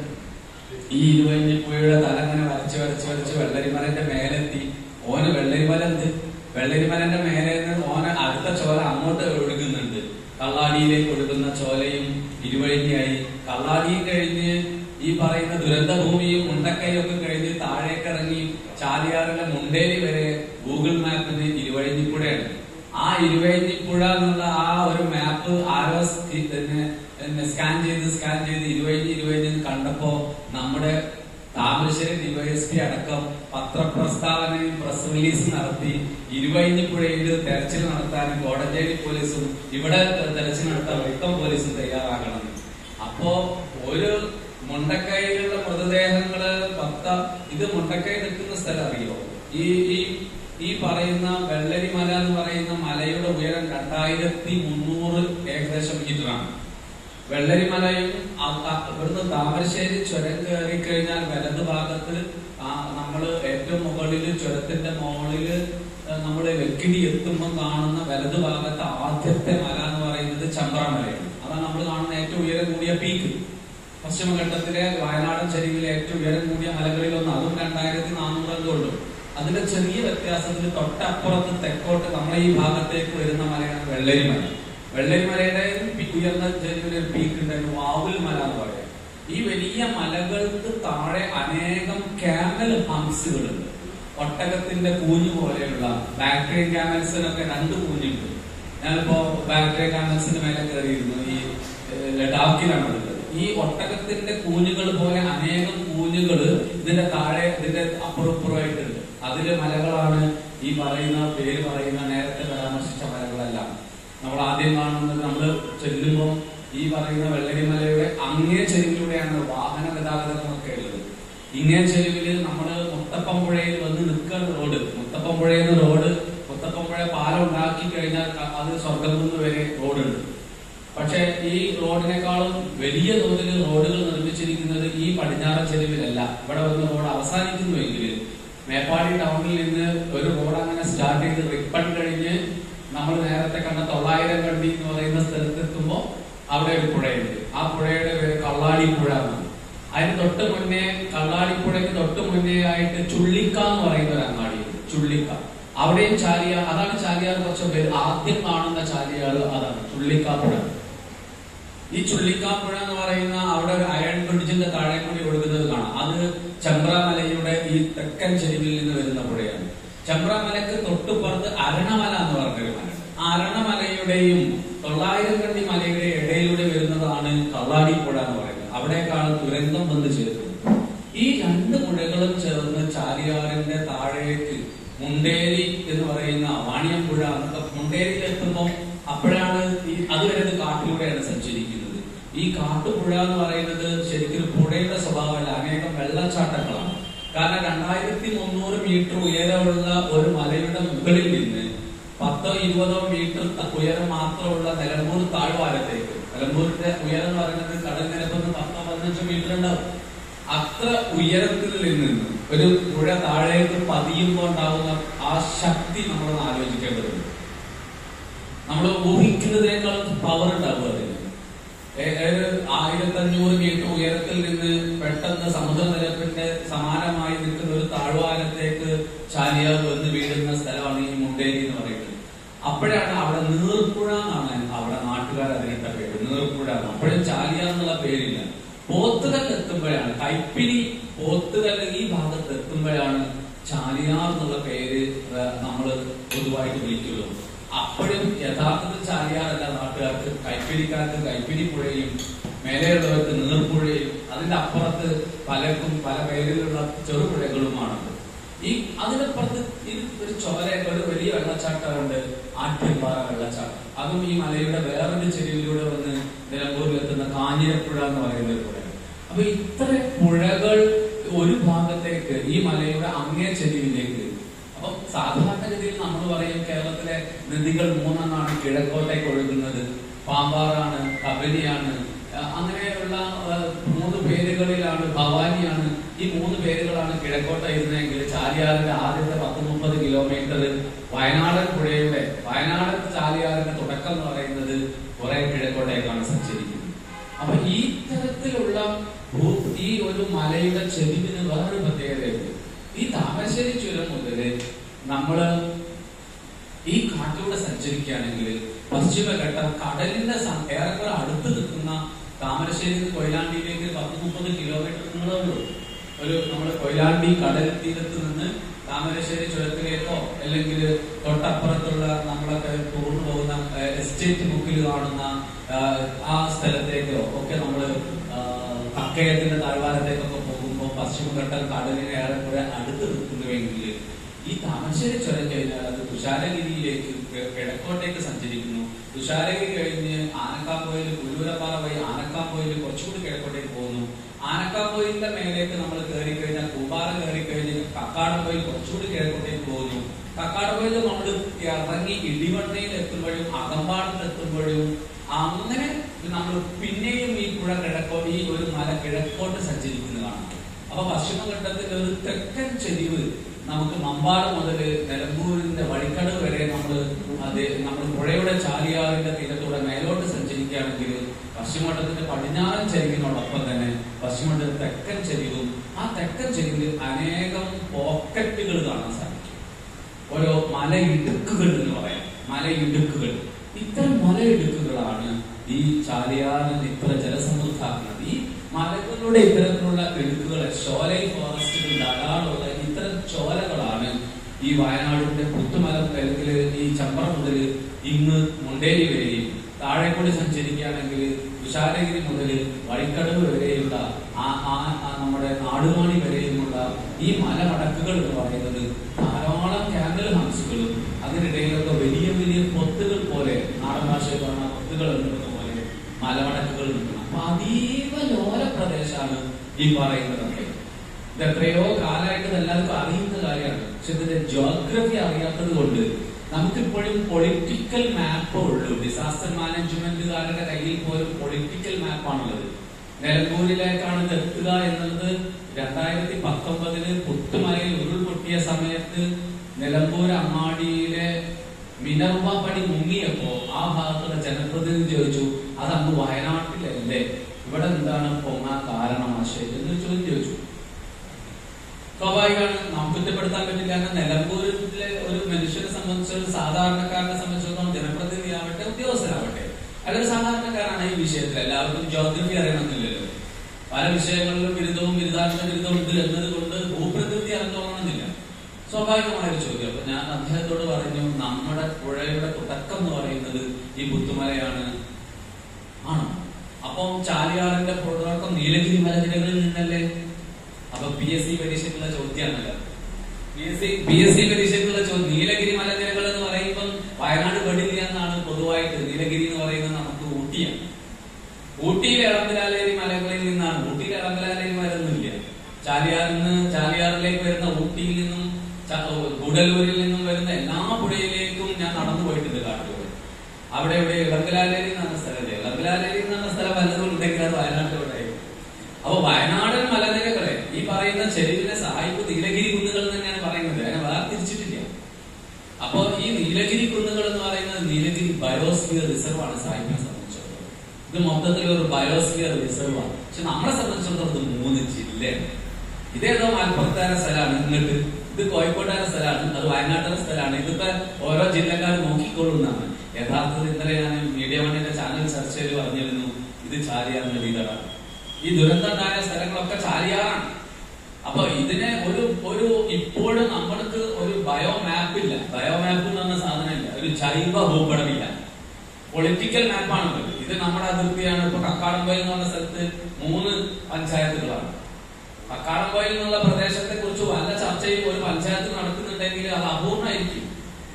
ഈ ഇരുവഞ്ഞിപ്പുഴയുടെ തല ഇങ്ങനെ വരച്ച് വരച്ച് വരച്ച് വെള്ളരിമലന്റെ മേലെത്തി ഓന് വെള്ളരിമല എന്ത് വെള്ളരിമലന്റെ മേലെ നിന്ന് ഓന് അടുത്ത ചോല അങ്ങോട്ട് ഒഴുകുന്നുണ്ട് കള്ളാടിയിലേക്ക് ഒഴുകുന്ന ചോലയും ഇരുവഴിഞ്ഞായി കള്ളാടിയും കഴിഞ്ഞ് ഈ പറയുന്ന ദുരന്തഭൂമിയും മുണ്ടക്കൈയും ഒക്കെ കഴിഞ്ഞ് താഴേക്ക് ഇറങ്ങി ചാലിയാറിലെ മുണ്ടേരി വരെ ഗൂഗിൾ മാപ്പിന് ഇരുവഴിഞ്ഞിപ്പുഴയാണ് ആ ഇരുവഴിഞ്ഞിപ്പുഴ എന്നുള്ള ആ ഒരു മാപ്പ് ആരോ സ് ഈ തന്നെ പിന്നെ സ്കാൻ ചെയ്ത് സ്കാൻ ചെയ്ത് ഇരുവഴിഞ്ഞ് ഇരുവഴിഞ്ഞ് കണ്ടപ്പോ നമ്മുടെ താമരശ്ശേരി ഡിവൈഎസ്പി അടക്കം പത്രപ്രസ്താവനയും പ്രസ് റിലീസ് നടത്തി ഇരുവഴിഞ്ഞിപ്പുഴയിൽ തെരച്ചിൽ നടത്താൻ കോടഞ്ചേരി പോലീസും ഇവിടെ തെരച്ചിൽ നടത്താൻ വൈക്കം പോലീസും തയ്യാറാകണം അപ്പോ ഒരു മുണ്ടക്കൈയിലുള്ള മൃതദേഹങ്ങള് പത്ത ഇത് മുണ്ടക്കൈ നിൽക്കുന്ന സ്ഥലം അറിയോ ഈ ഈ ഈ പറയുന്ന വെള്ളരിമല എന്ന് പറയുന്ന മലയുടെ ഉയരം രണ്ടായിരത്തി മുന്നൂറ് ഏകദേശം മീറ്ററാണ് വെള്ളരിമലയും ആ- ആ- ഇവിടുന്ന് താമരശ്ശേരി ചുരം കയറി കഴിഞ്ഞാൽ വലത് ഭാഗത്ത് ആ നമ്മള് ഏറ്റവും മുകളിൽ ചുരത്തിന്റെ മുകളില് നമ്മൾ വെക്കിടി എത്തുമ്പോൾ കാണുന്ന വലത് ഭാഗത്ത് ആദ്യത്തെ മല എന്ന് പറയുന്നത് ചമ്പ്രമലയാണ് അതാണ് നമ്മൾ കാണുന്ന ഏറ്റവും ഉയരം കൂടിയ പീക്ക് പശ്ചിമഘട്ടത്തിലെ വയനാടൻ ചരിവിലെ ഏറ്റവും ഉയരം കൂടിയ മലകളിൽ ഒന്ന് അതും രണ്ടായിരത്തി നാനൂറ് ഉള്ളൂ അതിന്റെ ചെറിയ വ്യത്യാസത്തിൽ തൊട്ടപ്പുറത്ത് തെക്കോട്ട് നമ്മളെ ഈ ഭാഗത്തേക്ക് വരുന്ന മലയാണ് വെള്ളരിമല വെള്ളരിമലയുടെ പി- ഉയർന്ന ചെരുവിൽ ഒരു പീക്ക് ഉണ്ടായിരുന്നു വാവുൽ മല എന്ന് പറയാം ഈ വലിയ മലകൾക്ക് താഴെ അനേകം ക്യാമൽ ഹംസുകളുണ്ട് ഒട്ടകത്തിന്റെ കൂഞ്ഞു പോലെയുള്ള ബാക്ടീരിയൻ ക്യാമൽസിനൊക്കെ രണ്ട് കൂഞ്ഞുണ്ട് ഞാനിപ്പോ ബാറ്ററി കാനൽസിന്റെ മേലെ കയറിയിരുന്നു ഈ ഏഹ്, ലഡാക്കിലാണ് ഉള്ളത് ഈ ഒട്ടകത്തിന്റെ കൂഞ്ഞുകൾ പോലെ അനേകം കൂഞ്ഞുകൾ ഇതിന്റെ താഴെ ഇതിന്റെ അപ്പുറം ഇപ്പുറമായിട്ടുണ്ട് അതില് മലകളാണ് ഈ പറയുന്ന പേര് പറയുന്ന നേരത്തെ പരാമർശിച്ച മലകളെല്ലാം നമ്മൾ ആദ്യം കാണുന്നത് നമ്മൾ ചെല്ലുമ്പോൾ ഈ പറയുന്ന വെള്ളരിമലയുടെ അങ്ങേ ചെരുവിലൂടെയാണ് വാഹന ഗതാഗതങ്ങളൊക്കെ ഉള്ളത് ഇങ്ങേ ചെരുവില് നമ്മള് മുത്തപ്പമ്പുഴയിൽ വന്ന് നിൽക്കുന്ന റോഡ് മുത്തപ്പമ്പുഴയിൽ നിന്ന് റോഡ് മുത്തപ്പമ്പുഴ പാലം ഉണ്ടാക്കി കഴിഞ്ഞാൽ ക- അത് സ്വർഗംകുന്ന് വരെ റോഡുണ്ട് പക്ഷെ ഈ റോഡിനേക്കാളും വലിയ തോതിൽ റോഡുകൾ നിർമ്മിച്ചിരിക്കുന്നത് ഈ പടിഞ്ഞാറൻ ചെരുവിലല്ല ഇവിടെ വന്ന് റോഡ് അവസാനിക്കുന്നുവെങ്കിൽ മേപ്പാടി ടൗണിൽ നിന്ന് ഒരു റോഡ് അങ്ങനെ സ്റ്റാർട്ട് ചെയ്ത് റിപ്പൺ കഴിഞ്ഞ് നമ്മൾ നേരത്തെ കണ്ട തൊള്ളായിരം കണ്ടി എന്ന് പറയുന്ന സ്ഥലത്ത് എത്തുമ്പോൾ അവിടെ ഒരു പുഴയുണ്ട് ആ പുഴയുടെ പേര് കള്ളാടി പുഴ എന്നാണ് അതിന് തൊട്ട് മുന്നേ കള്ളാടിപ്പുഴയ്ക്ക് തൊട്ട് മുന്നേ ആയിട്ട് ചുള്ളിക്ക എന്ന് പറയുന്ന ഒരു അങ്ങാടിയുണ്ട് ചുള്ളിക്ക അവിടെയും ചാലിയാർ അതാണ് ചാലിയാർ കുറച്ച് പേര് ആദ്യം കാണുന്ന ചാലിയാർ അതാണ് ചുള്ളിക്കാപ്പുഴ ഈ ചുള്ളിക്കാപ്പുഴ എന്ന് പറയുന്ന അവിടെ ഒരു അയൺ ബ്രിഡ്ജിന്റെ താഴെ കൂടി ഒഴുകുന്നത് കാണാം അത് ചെമ്പ്രാമലയുടെ ഈ തെക്കൻ ചെരുവിൽ നിന്ന് വരുന്ന പുഴയാണ് ചെമ്പ്രാമലക്ക് തൊട്ടുപുറത്ത് അരണമല എന്ന് പറഞ്ഞൊരു മല ആ അരണമലയുടെയും തൊള്ളായിരം കണ്ടി മലയുടെ ഇടയിലൂടെ വരുന്നതാണ് കള്ളാടിപ്പുഴ എന്ന് പറയുന്നത് അവിടേക്കാണ് ദുരന്തം വന്ന് ചേരുന്നത് ഈ രണ്ട് പുഴകളും ചേർന്ന് ചാലിയാറിന്റെ താഴേക്ക് മുണ്ടേരി എന്ന് പറയുന്ന വാണിയമ്പുഴ എന്നൊക്കെ മുണ്ടേരിയിൽ എത്തുമ്പോൾ അപ്പോഴാണ് ഈ അതുവരെ ഇത് കാട്ടിലൂടെയാണ് സഞ്ചരിക്കുന്നത് ഈ കാട്ടുപുഴ എന്ന് പറയുന്നത് ശരിക്കും പുഴയുടെ സ്വഭാവമല്ല അനേകം വെള്ളച്ചാട്ടങ്ങളാണ് കാരണം രണ്ടായിരത്തി മുന്നൂറ് മീറ്റർ ഉയരമുള്ള ഒരു മലയുടെ മുകളിൽ നിന്ന് പത്തോ ഇരുപതോ മീറ്റർ ത- ഉയരം മാത്രമുള്ള നിലമ്പൂർ താഴ്വാരത്തേക്ക് നിലമ്പൂരിന്റെ ഉയരം എന്ന് പറയുന്നത് കടൽ നിരപ്പെന്ന് പത്തോ പതിനഞ്ചോ മീറ്റർ ഉണ്ടാവും അത്ര ഉയരത്തിൽ നിന്ന് ഒരു പുഴ താഴേക്ക് പതിയുമ്പോൾ ഉണ്ടാവുന്ന ആ ശക്തി നമ്മൾ ആലോചിക്കേണ്ടതുണ്ട് നമ്മൾ ഊഹിക്കുന്നതിനേക്കാളും പവർ ഉണ്ടാവും അതിന് ഏ- ഒരു ആയിരത്തി അഞ്ഞൂറ് മീറ്റർ ഉയരത്തിൽ നിന്ന് പെട്ടെന്ന് സമുദ്രനിരപ്പിന്റെ സമാനമായി നിൽക്കുന്ന ഒരു താഴ്വാരത്തേക്ക് ചാലിയാർ വന്ന് വീഴുന്ന സ്ഥലമാണ് ഈ മുണ്ടേരി എന്ന് പറയുന്നത് അപ്പോഴാണ് അവിടെ നീർപ്പുഴ എന്നാണ് അവിടെ നാട്ടുകാർ അതിനിട്ട പേര് നീർപ്പുഴ എന്ന്. അപ്പോഴും ചാലിയാർ എന്നുള്ള പേരില്ല പോത്തുകൽ എത്തുമ്പോഴാണ് കൈപ്പിനി പോത്തുകൽ ഈ ഭാഗത്ത് എത്തുമ്പോഴാണ് ചാലിയാർ എന്നുള്ള പേര് നമ്മൾ പൊതുവായിട്ട് വിളിക്കുള്ളൂ അപ്പോഴും യഥാർത്ഥത്തിൽ ചാലിയാറല്ല നാട്ടുകാർക്ക് കൈപ്പിരിക്കാർക്ക് കൈപ്പിരി പുഴയും മേലെയുള്ളവർക്ക് നീർപ്പുഴയും അതിന്റെ അപ്പുറത്ത് പലർക്കും പല പേരിലുള്ള ചെറുപുഴകളുമാണ് ഈ അതിനപ്പുറത്ത് ഈ ഒരു ചോര ഒരു വലിയ വെള്ളച്ചാട്ടമുണ്ട് ആട്ടിൻപാറ വെള്ളച്ചാട്ടം അതും ഈ മലയുടെ വേറൊരു ചെരുവിലൂടെ വന്ന് നിലമ്പൂരിൽ എത്തുന്ന കാഞ്ഞിരപ്പുഴ എന്ന് പറയുന്ന ഒരു പുഴയാണ് അപ്പൊ ഇത്ര പുഴകൾ ഒരു ഭാഗത്തേക്ക് ഈ മലയുടെ അങ്ങേ ചെരുവിലേക്ക് അപ്പൊ സാധാരണഗതിയിൽ നമ്മൾ പറയും കേരളത്തിലെ നദികൾ മൂന്നെണ്ണാണ് കിഴക്കോട്ടേക്ക് ഒഴുകുന്നത് പാമ്പാറാണ് കബനിയാണ് ആ, അങ്ങനെയുള്ള ആ, മൂന്ന് പേരുകളിലാണ് ഭവാനിയാണ് ഈ മൂന്ന് പേരുകളാണ് കിഴക്കോട്ട ഇരുന്നെങ്കിൽ ചാലിയാറിന്റെ ആദ്യത്തെ പത്ത് മുപ്പത് കിലോമീറ്റർ വയനാടൻ പുഴയുടെ വയനാടൻ ചാലിയാറിന്റെ തുടക്കം എന്ന് പറയുന്നത് കുറെ കിഴക്കോട്ടേക്കാണ് സഞ്ചരിക്കുന്നത് അപ്പൊ ഈ തരത്തിലുള്ള ഭൂ- ഈ ഒരു മലയുടെ ചെരിവിന് വേറൊരു പ്രത്യേകതയുണ്ട് ഈ താമരശ്ശേരി ചുരം മുതല് നമ്മള് ഈ കാട്ടിലൂടെ സഞ്ചരിക്കുകയാണെങ്കിൽ പശ്ചിമഘട്ടം കടലിന്റെ സം- ഏറെക്കുറെ അടുത്ത് നിൽക്കുന്ന താമരശ്ശേരി നിന്ന് കൊയിലാണ്ടിയിലേക്ക് പത്ത് മുപ്പത് കിലോമീറ്റർ നിങ്ങളേ ഉള്ളൂ ഒരു നമ്മൾ കൊയിലാണ്ടി കടൽ തീരത്ത് നിന്ന് താമരശ്ശേരി ചുരത്തിലേക്കോ അല്ലെങ്കിൽ തൊട്ടപ്പുറത്തുള്ള നമ്മളൊക്കെ ടൂറിന് പോകുന്ന ഏഹ്, എസ്റ്റേറ്റ് ബുക്കിൽ കാണുന്ന ആഹ്, ആ സ്ഥലത്തേക്കോ ഒക്കെ നമ്മൾ കക്കയത്തിന്റെ താഴ്വാരത്തേക്കൊക്കെ പോകുമ്പോൾ പശ്ചിമഘട്ടം കടലിനെ ഏറെക്കുറെ അടുത്ത് നിൽക്കുന്നുവെങ്കിൽ ഈ താമരശ്ശേരി ചുരം കഴിഞ്ഞാൽ അത് തുഷാരഗിരിയിലേക്ക് കി- കിഴക്കോട്ടേക്ക് സഞ്ചരിക്കുന്നു തുഷാരഗിരി കഴിഞ്ഞ് ആനക്കാമ്പോയിൽ പുല്ലൂരപ്പാറ വഴി ആനക്കാമ്പോയിൽ കുറച്ചുകൂടി കിഴക്കോട്ടേക്ക് പോകുന്നു ആനക്കാമ്പോയിലിന്റെ മേലേക്ക് നമ്മൾ കയറി കഴിഞ്ഞാൽ കൂമ്പാറ കയറി കഴിഞ്ഞ് കക്കാടംപോയിൽ കുറച്ചുകൂടി കിഴക്കോട്ടേക്ക് പോകുന്നു കക്കാടംപോയിൽ നമ്മൾ ഇറങ്ങി ഇടിവണ്ണയിൽ എത്തുമ്പോഴും അകമ്പാടത്ത് എത്തുമ്പോഴും അങ്ങനെ നമ്മൾ പിന്നെയും ഈ പുഴ കിഴക്കോ ഈ ഒരു മല കിഴക്കോട്ട് സഞ്ചരിക്കുന്നതാണ് അപ്പൊ പശ്ചിമഘട്ടത്തിന്റെ ഒരു തെക്കൻ ചെരിവ് നമുക്ക് മമ്പാട് മുതൽ നിലമ്പൂരിന്റെ വഴിക്കടവ് വരെ നമ്മൾ അത് നമ്മൾ പുഴയുടെ ചാലിയാറിന്റെ തീരത്തൂടെ മേലോട്ട് സഞ്ചരിക്കുകയാണെങ്കിൽ പശ്ചിമഘട്ടത്തിന്റെ പടിഞ്ഞാറൻ ചെരിവിനോടൊപ്പം തന്നെ പശ്ചിമഘട്ടത്തിന്റെ തെക്കൻ ചെരിവും ആ തെക്കൻ ചെരിവിൽ അനേകം പോക്കറ്റുകൾ കാണാൻ സാധിക്കും ഓരോ മലയിടുക്കുകൾ എന്ന് പറയാം മലയിടുക്കുകൾ ഇത്തരം മലയിടുക്കുകളാണ് ഈ ചാലിയാറിന് ഇത്ര ജലസമൃദ്ധാക്കുന്നത് ഈ മലകളുടെ ഇത്തരത്തിലുള്ള ഇടുക്കുകളെ ഷോലൈ ഫോറസ്റ്റുകൾ ധാരാളമുള്ള ഇത്തരം ചോലകളാണ് ഈ വയനാടിന്റെ പുത്തുമല അല്ലെങ്കിൽ ഈ ചമ്പ്ര മുതൽ ഇന്ന് മുണ്ടേരി വരെയും താഴെ കൂടി സഞ്ചരിക്കുകയാണെങ്കിൽ തുഷാരഗിരി മുതൽ വഴിക്കടവ് വരെയുള്ള ആ ആ ആ നമ്മുടെ നാടുവാണി വരെയുമുള്ള ഈ മലമടക്കുകൾ എന്ന് പറയുന്നത് ധാരാളം ക്യാൻഡൽ ഹൗസുകളും അതിനിടയിലൊക്കെ വലിയ വലിയ പൊത്തുകൾ പോലെ നാടൻ ഭാഷയിൽ പറഞ്ഞ പൊത്തുകൾ എന്നത് പോലെ മലമടക്കുകൾ നിൽക്കണം അപ്പൊ അതീവ ലോല പ്രദേശമാണ് ഈ പറയുന്നതൊക്കെ ഇത് എത്രയോ കാലമായിട്ട് ഇത് എല്ലാവർക്കും അറിയുന്ന കാര്യമാണ് പക്ഷെ ഇതിന്റെ ജോഗ്രഫി അറിയാത്തത് കൊണ്ട് നമുക്കിപ്പോഴും പൊളിറ്റിക്കൽ മാപ്പേ ഉള്ളൂ ഡിസാസ്റ്റർ മാനേജ്മെന്റുകാരുടെ കയ്യിൽ പോലും പൊളിറ്റിക്കൽ മാപ്പാണുള്ളത് നിലമ്പൂരിലേക്കാണ് ഇത് എത്തുക എന്നുള്ളത് രണ്ടായിരത്തി പത്തൊമ്പതില് പുത്തുമലയിൽ ഉരുൾപൊട്ടിയ സമയത്ത് നിലമ്പൂർ അങ്ങാടിയിലെ മിനർവ പടി മുങ്ങിയപ്പോ ആ ഭാഗത്തുള്ള ജനപ്രതിനിധി ചോദിച്ചു അത് അന്ന് വയനാട്ടിലല്ലേ ഇവിടെ എന്താണ് പൊങ്ങാൻ കാരണം ആശയം എന്ന് ചോദ്യം ചോദിച്ചു സ്വാഭാവികമാണ് നമുക്ക് കുറ്റപ്പെടുത്താൻ പറ്റില്ല കാരണം നിലമ്പൂരിലെ ഒരു മനുഷ്യനെ സംബന്ധിച്ച് ഒരു സാധാരണക്കാരനെ സംബന്ധിച്ചിടത്തോളം ജനപ്രതിനിധി ആവട്ടെ ഉദ്യോഗസ്ഥരാവട്ടെ അതൊരു സാധാരണക്കാരാണ് ഈ വിഷയത്തിൽ എല്ലാവർക്കും ജോഗ്രഫി അറിയണമെന്നില്ലല്ലോ പല വിഷയങ്ങളിലും ബിരുദവും ബിരുദാനന്ദ ബിരുദവും ഉണ്ട് എന്നത് കൊണ്ട് ഭൂപ്രകൃതി അറിഞ്ഞോളണമെന്നില്ല സ്വാഭാവികമായ ഒരു ചോദ്യം അപ്പൊ ഞാൻ അദ്ദേഹത്തോട് പറഞ്ഞു നമ്മുടെ പുഴയുടെ തുടക്കം എന്ന് പറയുന്നത് ഈ പുത്തുമലയാണ് ആണോ അപ്പം ചാലിയാറിന്റെ തുടക്കം നീലഗിരി മലനിരകളിൽ നിന്നല്ലേ അപ്പൊ പി എസ് സി പരീക്ഷയ്ക്കുള്ള ചോദ്യമാണല്ലോ P S C P S C പരീക്ഷയ്ക്കുള്ള ചോദ്യം നീലഗിരി മലനിരകൾ എന്ന് പറയുമ്പോൾ വയനാട് പെടില്ല എന്നാണ് പൊതുവായിട്ട് നീലഗിരി എന്ന് പറയുന്നത് നമുക്ക് ഊട്ടിയാണ് ഊട്ടിയിലെ ഇളമ്പലാലേരി മലകളിൽ നിന്നാണ് ഊട്ടിയിലെ ഇളമ്പലാലേരി മലൊന്നുമില്ല ചാലിയാറിൽ നിന്ന് ചാലിയാറിലേക്ക് വരുന്ന ഊട്ടിയിൽ നിന്നും ച- ഗുഡലൂരിൽ നിന്നും വരുന്ന എല്ലാ പുഴയിലേക്കും ഞാൻ നടന്നു പോയിട്ടുണ്ട് കാട്ടിലൂടെ അവിടെ ഇവിടെ ഇളമ്പലാലേരി എന്ന് പറഞ്ഞ സ്ഥലമില്ലേ ഇളമ്പലാലേരി എന്ന് പറഞ്ഞ സ്ഥലം വല്ലതും ഉണ്ടെങ്കിൽ അത് വയനാട്ടിലൂടെ അപ്പൊ വയനാടൻ മലനിരകളെ ഈ പറയുന്ന ചെരുവിനെ സായിപ്പ് നീലഗിരി കുന്നുകൾ എന്ന് തന്നെയാണ് പറയുന്നത് അതിനെ വേർതിരിച്ചിട്ടില്ല അപ്പോ ഈ നീലഗിരി കുന്നുകൾ എന്ന് പറയുന്നത് നീലഗിരി ബയോസ്ഫിയർ റിസർവ് ആണ് സായിപ്പിനെ സംബന്ധിച്ചിടത്തോളം ഇത് മൊത്തത്തിൽ ഒരു ബയോസ്ഫിയർ റിസർവ് ആണ് പക്ഷെ നമ്മളെ സംബന്ധിച്ചിടത്തോളം ഇത് മൂന്ന് ജില്ലയാണ് ഇതേതോ മലപ്പുറത്താര സ്ഥലമാണ് ഇങ്ങോട്ട് ഇത് കോഴിക്കോട്ടാര സ്ഥലമാണ് അത് വയനാട്ടാര സ്ഥലമാണ് ഇതിപ്പോ ഓരോ ജില്ലക്കാർ നോക്കിക്കൊള്ളുന്നതാണ് യഥാർത്ഥത്തിൽ ഇന്നലെ ഞാൻ മീഡിയ വണ്ണിന്റെ ചാനൽ ചർച്ചയിൽ പറഞ്ഞിരുന്നു ഇത് ചാലിയാർ നദീതടാണ് ഈ ദുരന്തമുണ്ടായ സ്ഥലങ്ങളൊക്കെ ചാലിയാറാണ് അപ്പൊ ഇതിനെ ഒരു ഒരു ഇപ്പോഴും നമ്മൾക്ക് ഒരു ബയോ മാപ്പ് ഇല്ല ബയോ മാപ്പ് എന്ന് പറഞ്ഞ സാധനമില്ല ഒരു ജൈവ ഭൂപടമില്ല പൊളിറ്റിക്കൽ മാപ്പാണ് ഇത് ഇത് നമ്മുടെ അതിർത്തിയാണ് ഇപ്പൊ കക്കാടംപൊയിൽ എന്ന് പറഞ്ഞ സ്ഥലത്ത് മൂന്ന് പഞ്ചായത്തുകളാണ് കക്കാടംപൊയിൽ എന്നുള്ള പ്രദേശത്തെ കുറിച്ച് വല്ല ചർച്ചയും ഒരു പഞ്ചായത്ത് നടക്കുന്നുണ്ടെങ്കിൽ അത് അപൂർണമായിരിക്കും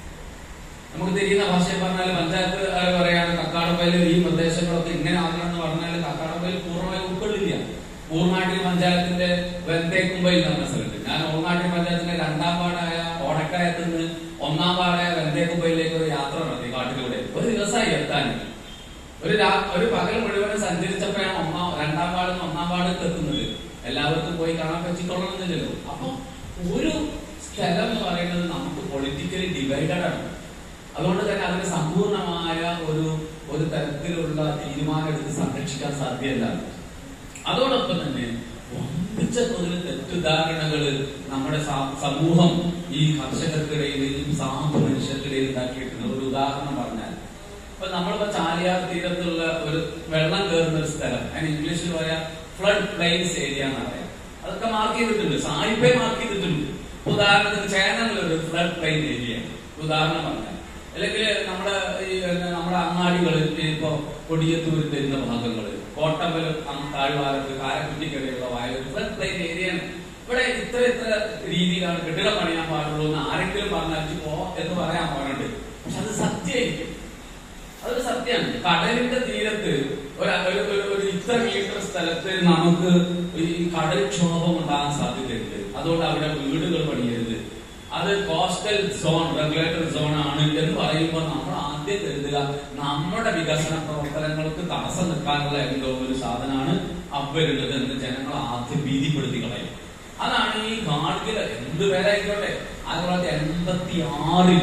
നമുക്ക് തിരിയുന്ന ഭാഷയിൽ പറഞ്ഞാൽ പഞ്ചായത്ത് ആര് പറയാണ് കക്കാടംപൊയിൽ ഈ പ്രദേശങ്ങളൊക്കെ ഇങ്ങനെ ആകണം എന്ന് പറഞ്ഞാൽ കക്കാടംപൊയിൽ പൂർണ്ണമായി ഉൾക്കൊള്ളില്ല ഊർനാട്ടിൽ പഞ്ചായത്തിന്റെ വെന്തേക്കുമ്പയിൽ എന്ന സ്ഥലത്ത് ഞാൻ ഊർനാട്ടിൽ പഞ്ചായത്തിന്റെ രണ്ടാം വാർഡായ ഓടക്കായത്ത് നിന്ന് ഒന്നാം വാർഡായ വെന്തേക്കുമ്പയിലേക്ക് ഒരു യാത്ര നടത്തി കാട്ടിലൂടെ ഒരു ദിവസമായി എത്താൻ ഒരു രാ- ഒരു പകൽ മുഴുവൻ സഞ്ചരിച്ചപ്പോഴാണ് ഒന്നാം രണ്ടാം വാർഡിൽ നിന്ന് ഒന്നാം വാർഡിൽ എത്തുന്നത് എല്ലാവർക്കും പോയി കാണാൻ പറ്റിക്കൊള്ളണമെന്നില്ലല്ലോ അപ്പൊ ഒരു സ്ഥലം എന്ന് പറയുന്നത് നമുക്ക് പൊളിറ്റിക്കലി ഡിവൈഡഡ് ആണ് അതുകൊണ്ട് തന്നെ അതിന് സമ്പൂർണമായ ഒരു ഒരു തരത്തിലുള്ള തീരുമാനം എടുത്ത് സംരക്ഷിക്കാൻ സാധ്യമല്ല അതോടൊപ്പം തന്നെ വമ്പിച്ച തോതിൽ തെറ്റുദ്ധാരണകള് നമ്മുടെ സ- സമൂഹം ഈ കർഷകർക്കിടയിൽ ഈ സാധു മനുഷ്യർക്കിടയിൽ ഉണ്ടാക്കിയിട്ടുണ്ട് ഒരു ഉദാഹരണം പറഞ്ഞാൽ ഇപ്പൊ നമ്മളിപ്പോ ചാലിയാർ തീരത്തുള്ള ഒരു വെള്ളം കയറുന്ന ഒരു സ്ഥലം അതിന് ഇംഗ്ലീഷിൽ പറയാം ഫ്ലഡ് പ്ലെയിൻസ് ഏരിയ എന്ന് പറയാം അതൊക്കെ മാർക്ക് ചെയ്തിട്ടുണ്ട് സായിപ്പേ മാർക്ക് ചെയ്തിട്ടുണ്ട് ഇപ്പൊ ഉദാഹരണത്തിന് ചേനങ്ങളിൽ ഒരു ഫ്ലഡ് പ്ലെയിൻ ഏരിയ ഉദാഹരണം പറഞ്ഞാൽ അല്ലെങ്കിൽ നമ്മുടെ ഈ പിന്നെ നമ്മുടെ അങ്ങാടികളിൽ ഇപ്പൊ കൊടിയത്തൂരിൽ വരുന്ന ഭാഗങ്ങള് കോട്ടമ്പലം അങ്ങ് താഴ്വാരത്ത് കാരക്കുറ്റിക്കരയുള്ള വയലൂർ ഫ്ലഡ് പ്ലെയിൻ ഏരിയയാണ് ഇവിടെ ഇത്ര ഇത്ര രീതിയിലാണ് കെട്ടിടം പണിയാൻ പാടുള്ളൂ എന്ന് ആരെങ്കിലും പറഞ്ഞാൽ പോ എന്ന് പറയാൻ പാടുണ്ട് പക്ഷെ അത് സത്യമായിരിക്കും അതൊരു സത്യമാണ് കടലിന്റെ തീരത്ത് ഒരു ഒരു- ഒരു- ഒരു ഇത്ര മീറ്റർ സ്ഥലത്ത് നമുക്ക് ഈ കടൽക്ഷോഭം ഉണ്ടാകാൻ സാധ്യതയുണ്ട് അതുകൊണ്ട് അവിടെ വീടുകൾ പണിയരുത് അത് കോസ്റ്റൽ സോൺ റെഗുലേറ്റർ സോൺ ആണ് എന്ന് പറയുമ്പോൾ നമ്മൾ ആദ്യം കരുതുക നമ്മുടെ വികസന പ്രവർത്തനങ്ങൾക്ക് തടസ്സം നിൽക്കാനുള്ള എന്തോ ഒരു സാധനമാണ് അവരുള്ളത് എന്ന് ജനങ്ങൾ ആദ്യം ഭീതിപ്പെടുത്തി കളയും അതാണ് ഈ ഗാഡ്ഗിൽ എന്ത് പേരായിക്കോട്ടെ ആയിരത്തി തൊള്ളായിരത്തി എൺപത്തി ആറിൽ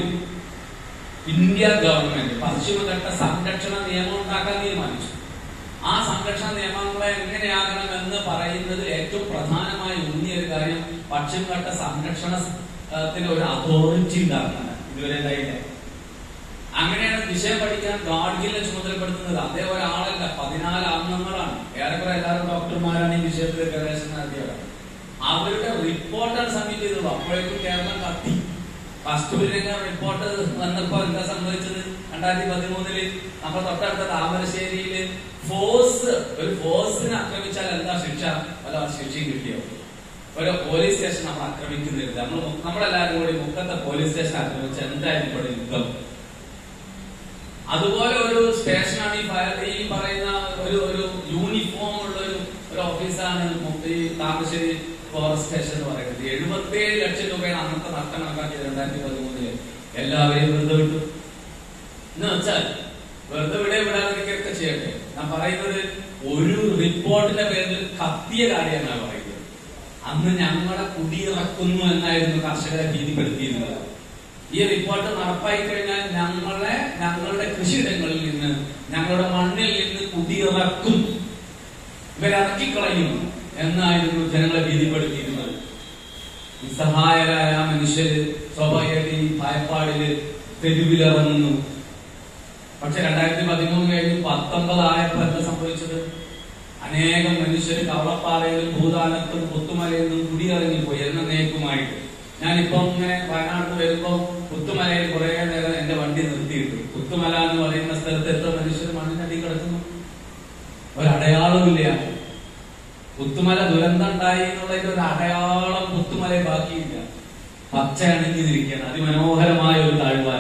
ഇന്ത്യ ഗവൺമെന്റ് പശ്ചിമഘട്ട സംരക്ഷണ നിയമം ഉണ്ടാക്കാൻ തീരുമാനിച്ചു ആ സംരക്ഷണ നിയമങ്ങളെ എങ്ങനെയാകണം എന്ന് പറയുന്നതിൽ ഏറ്റവും പ്രധാനമായി ഊന്നിയ ഒരു കാര്യം പശ്ചിമഘട്ട സംരക്ഷണത്തിന് ഒരു അതോറിറ്റി ഉണ്ടാക്കണം ഇതുവരെ ഉണ്ടായില്ല അങ്ങനെയാണ് വിഷയം പഠിക്കാൻ ഗാഡ്ഗിലിനെ ചുമതലപ്പെടുത്തുന്നത് അതേ ഒരാളല്ല പതിനാല് അംഗങ്ങളാണ് ഏറെക്കുറെ എല്ലാവരും ഡോക്ടർമാരാണ് ഈ വിഷയത്തിൽ ഗവേഷണം നടത്തിയവർ അവരുടെ റിപ്പോർട്ടാണ് സബ്മിറ്റ് ചെയ്തത് അപ്പോഴേക്കും കേരളം കത്തി ഫസ്റ്റ് ബില്ലിംഗ് റിപ്പോർട്ട് വന്നപ്പോ എന്താ സംഭവിച്ചത് രണ്ടായിരത്തി പതിമൂന്നില് നമ്മുടെ തൊട്ടടുത്ത താമരശ്ശേരിയില് ഫോഴ്സ് ഒരു ഫോഴ്സിനെ ആക്രമിച്ചാൽ എന്താ ശിക്ഷ വല്ല ശിക്ഷയും കിട്ടിയോ ഒരു പോലീസ് സ്റ്റേഷൻ നമ്മൾ ആക്രമിക്കുന്നില്ല നമ്മൾ നമ്മളെല്ലാവരും കൂടി മുക്കത്തെ പോലീസ് സ്റ്റേഷൻ ആക്രമിച്ച എന്തായാലും ഇവിടെ യുദ്ധം അതുപോലെ ഒരു സ്റ്റേഷനാണ് ഈ ഫയർ ഈ പറയുന്ന ഒരു ഒരു യൂണിഫോം ഉള്ള ഒരു ഒരു ഓഫീസാണ് മു- ഈ താമരശ്ശേരി ഫോറസ്റ്റ് സ്റ്റേഷൻ എന്ന് പറയുന്നത് എഴുപത്തിയേഴ് ലക്ഷം രൂപയാണ് അന്നത്തെ നഷ്ടം കണക്കാക്കിയത് രണ്ടായിരത്തി പതിമൂന്നില് എല്ലാവരെയും വെറുതെ വിട്ടു എന്ന് വെച്ചാൽ വെറുതെ ഇവിടെ വിടാതിരിക്കുകയൊക്കെ ചെയ്യട്ടെ ഞാൻ പറയുന്നത് ഒരു റിപ്പോർട്ടിന്റെ പേരിൽ കത്തിയ കാര്യമാണ് ഞാൻ പറയുന്നത് അന്ന് ഞങ്ങളെ കുടിയിറക്കുന്നു എന്നായിരുന്നു കർഷകരെ ഭീതിപ്പെടുത്തിയിരുന്നത് ഈ റിപ്പോർട്ട് നടപ്പായി കഴിഞ്ഞാൽ ഞങ്ങളെ ഞങ്ങളുടെ കൃഷിയിടങ്ങളിൽ നിന്ന് ഞങ്ങളുടെ മണ്ണിൽ നിന്ന് കുടിയിറക്കും ഇവരിറക്കിക്കളയും എന്നായിരുന്നു ജനങ്ങളെ ഭീതിപ്പെടുത്തിയിരുന്നത് നിസ്സഹായരായ ആ മനുഷ്യര് സ്വാഭാവികമായിട്ട് ഈ ഭയപ്പാടില് തെരുവിലിറങ്ങുന്നു പക്ഷെ രണ്ടായിരത്തി പതിമൂന്ന് കഴിഞ്ഞ് പത്തൊമ്പതായപ്പോ എന്താ സംഭവിച്ചത് അനേകം മനുഷ്യർ കവളപ്പാറയിലും ഭൂതാനത്തും പുത്തുമലയിലും കുടിയിറങ്ങിപ്പോയി എന്നേക്കുമായിട്ട് ഞാനിപ്പോ ഇങ്ങനെ വയനാട് വരുമ്പോ പുത്തുമലയിൽ കുറെ നേരം എന്റെ വണ്ടി നിർത്തിയിട്ടു പുത്തുമല എന്ന് പറയുന്ന സ്ഥലത്ത് എത്ര മനുഷ്യർ മണ്ണിനടി കിടക്കുന്നു ഒരടയാളമില്ല പുത്തുമല ദുരന്തം ഉണ്ടായി എന്നുള്ളതിന്റെ ഒരു അടയാളം പുത്തുമലയെ ബാക്കിയില്ല പച്ച അണിഞ്ഞിരിക്കുകയാണ് അതിമനോഹരമായ ഒരു താഴ്വാര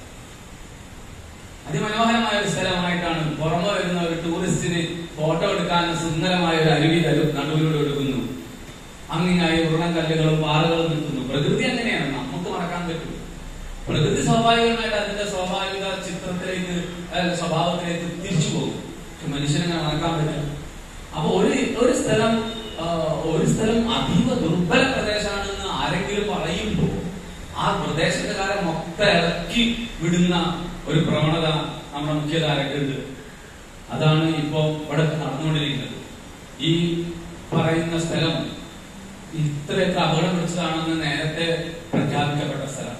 അതിമനോഹരമായ ഒരു സ്ഥലമായിട്ടാണ് പുറമെ വരുന്ന ഒരു ടൂറിസ്റ്റിന് ഫോട്ടോ എടുക്കാൻ സുന്ദരമായ ഒരു അരുവി തരും നടുവിലൂടെ ഒഴുകുന്നു അങ്ങിങ്ങായി ഉരുളൻ കല്ലുകളും പാറകളും നിൽക്കുന്നു പ്രകൃതി അങ്ങനെയാണ് നമുക്ക് മറക്കാൻ പറ്റും പ്രകൃതി സ്വാഭാവികമായിട്ട് അതിന്റെ സ്വാഭാവിക ചിത്രത്തിലേക്ക് അതായത് സ്വഭാവത്തിലേക്ക് തിരിച്ചു പോകും പക്ഷെ മനുഷ്യനെ മറക്കാൻ പറ്റും അപ്പൊ ഒരു ഒരു സ്ഥലം ആ, ഒരു സ്ഥലം അതീവ ദുർബല പ്രദേശമാണെന്ന് ആരെങ്കിലും പറയുമ്പോൾ ആ പ്രദേശത്തുകാരെ മൊത്തം ഇറക്കി വിടുന്ന ഒരു പ്രവണത നമ്മുടെ മുഖ്യധാരക്കുണ്ട് അതാണ് ഇപ്പോ ഇവിടെ നടന്നുകൊണ്ടിരിക്കുന്നത് ഈ പറയുന്ന സ്ഥലം ഇത്രയൊക്കെ അപകടം പിടിച്ചതാണെന്ന് നേരത്തെ പ്രഖ്യാപിക്കപ്പെട്ട സ്ഥലം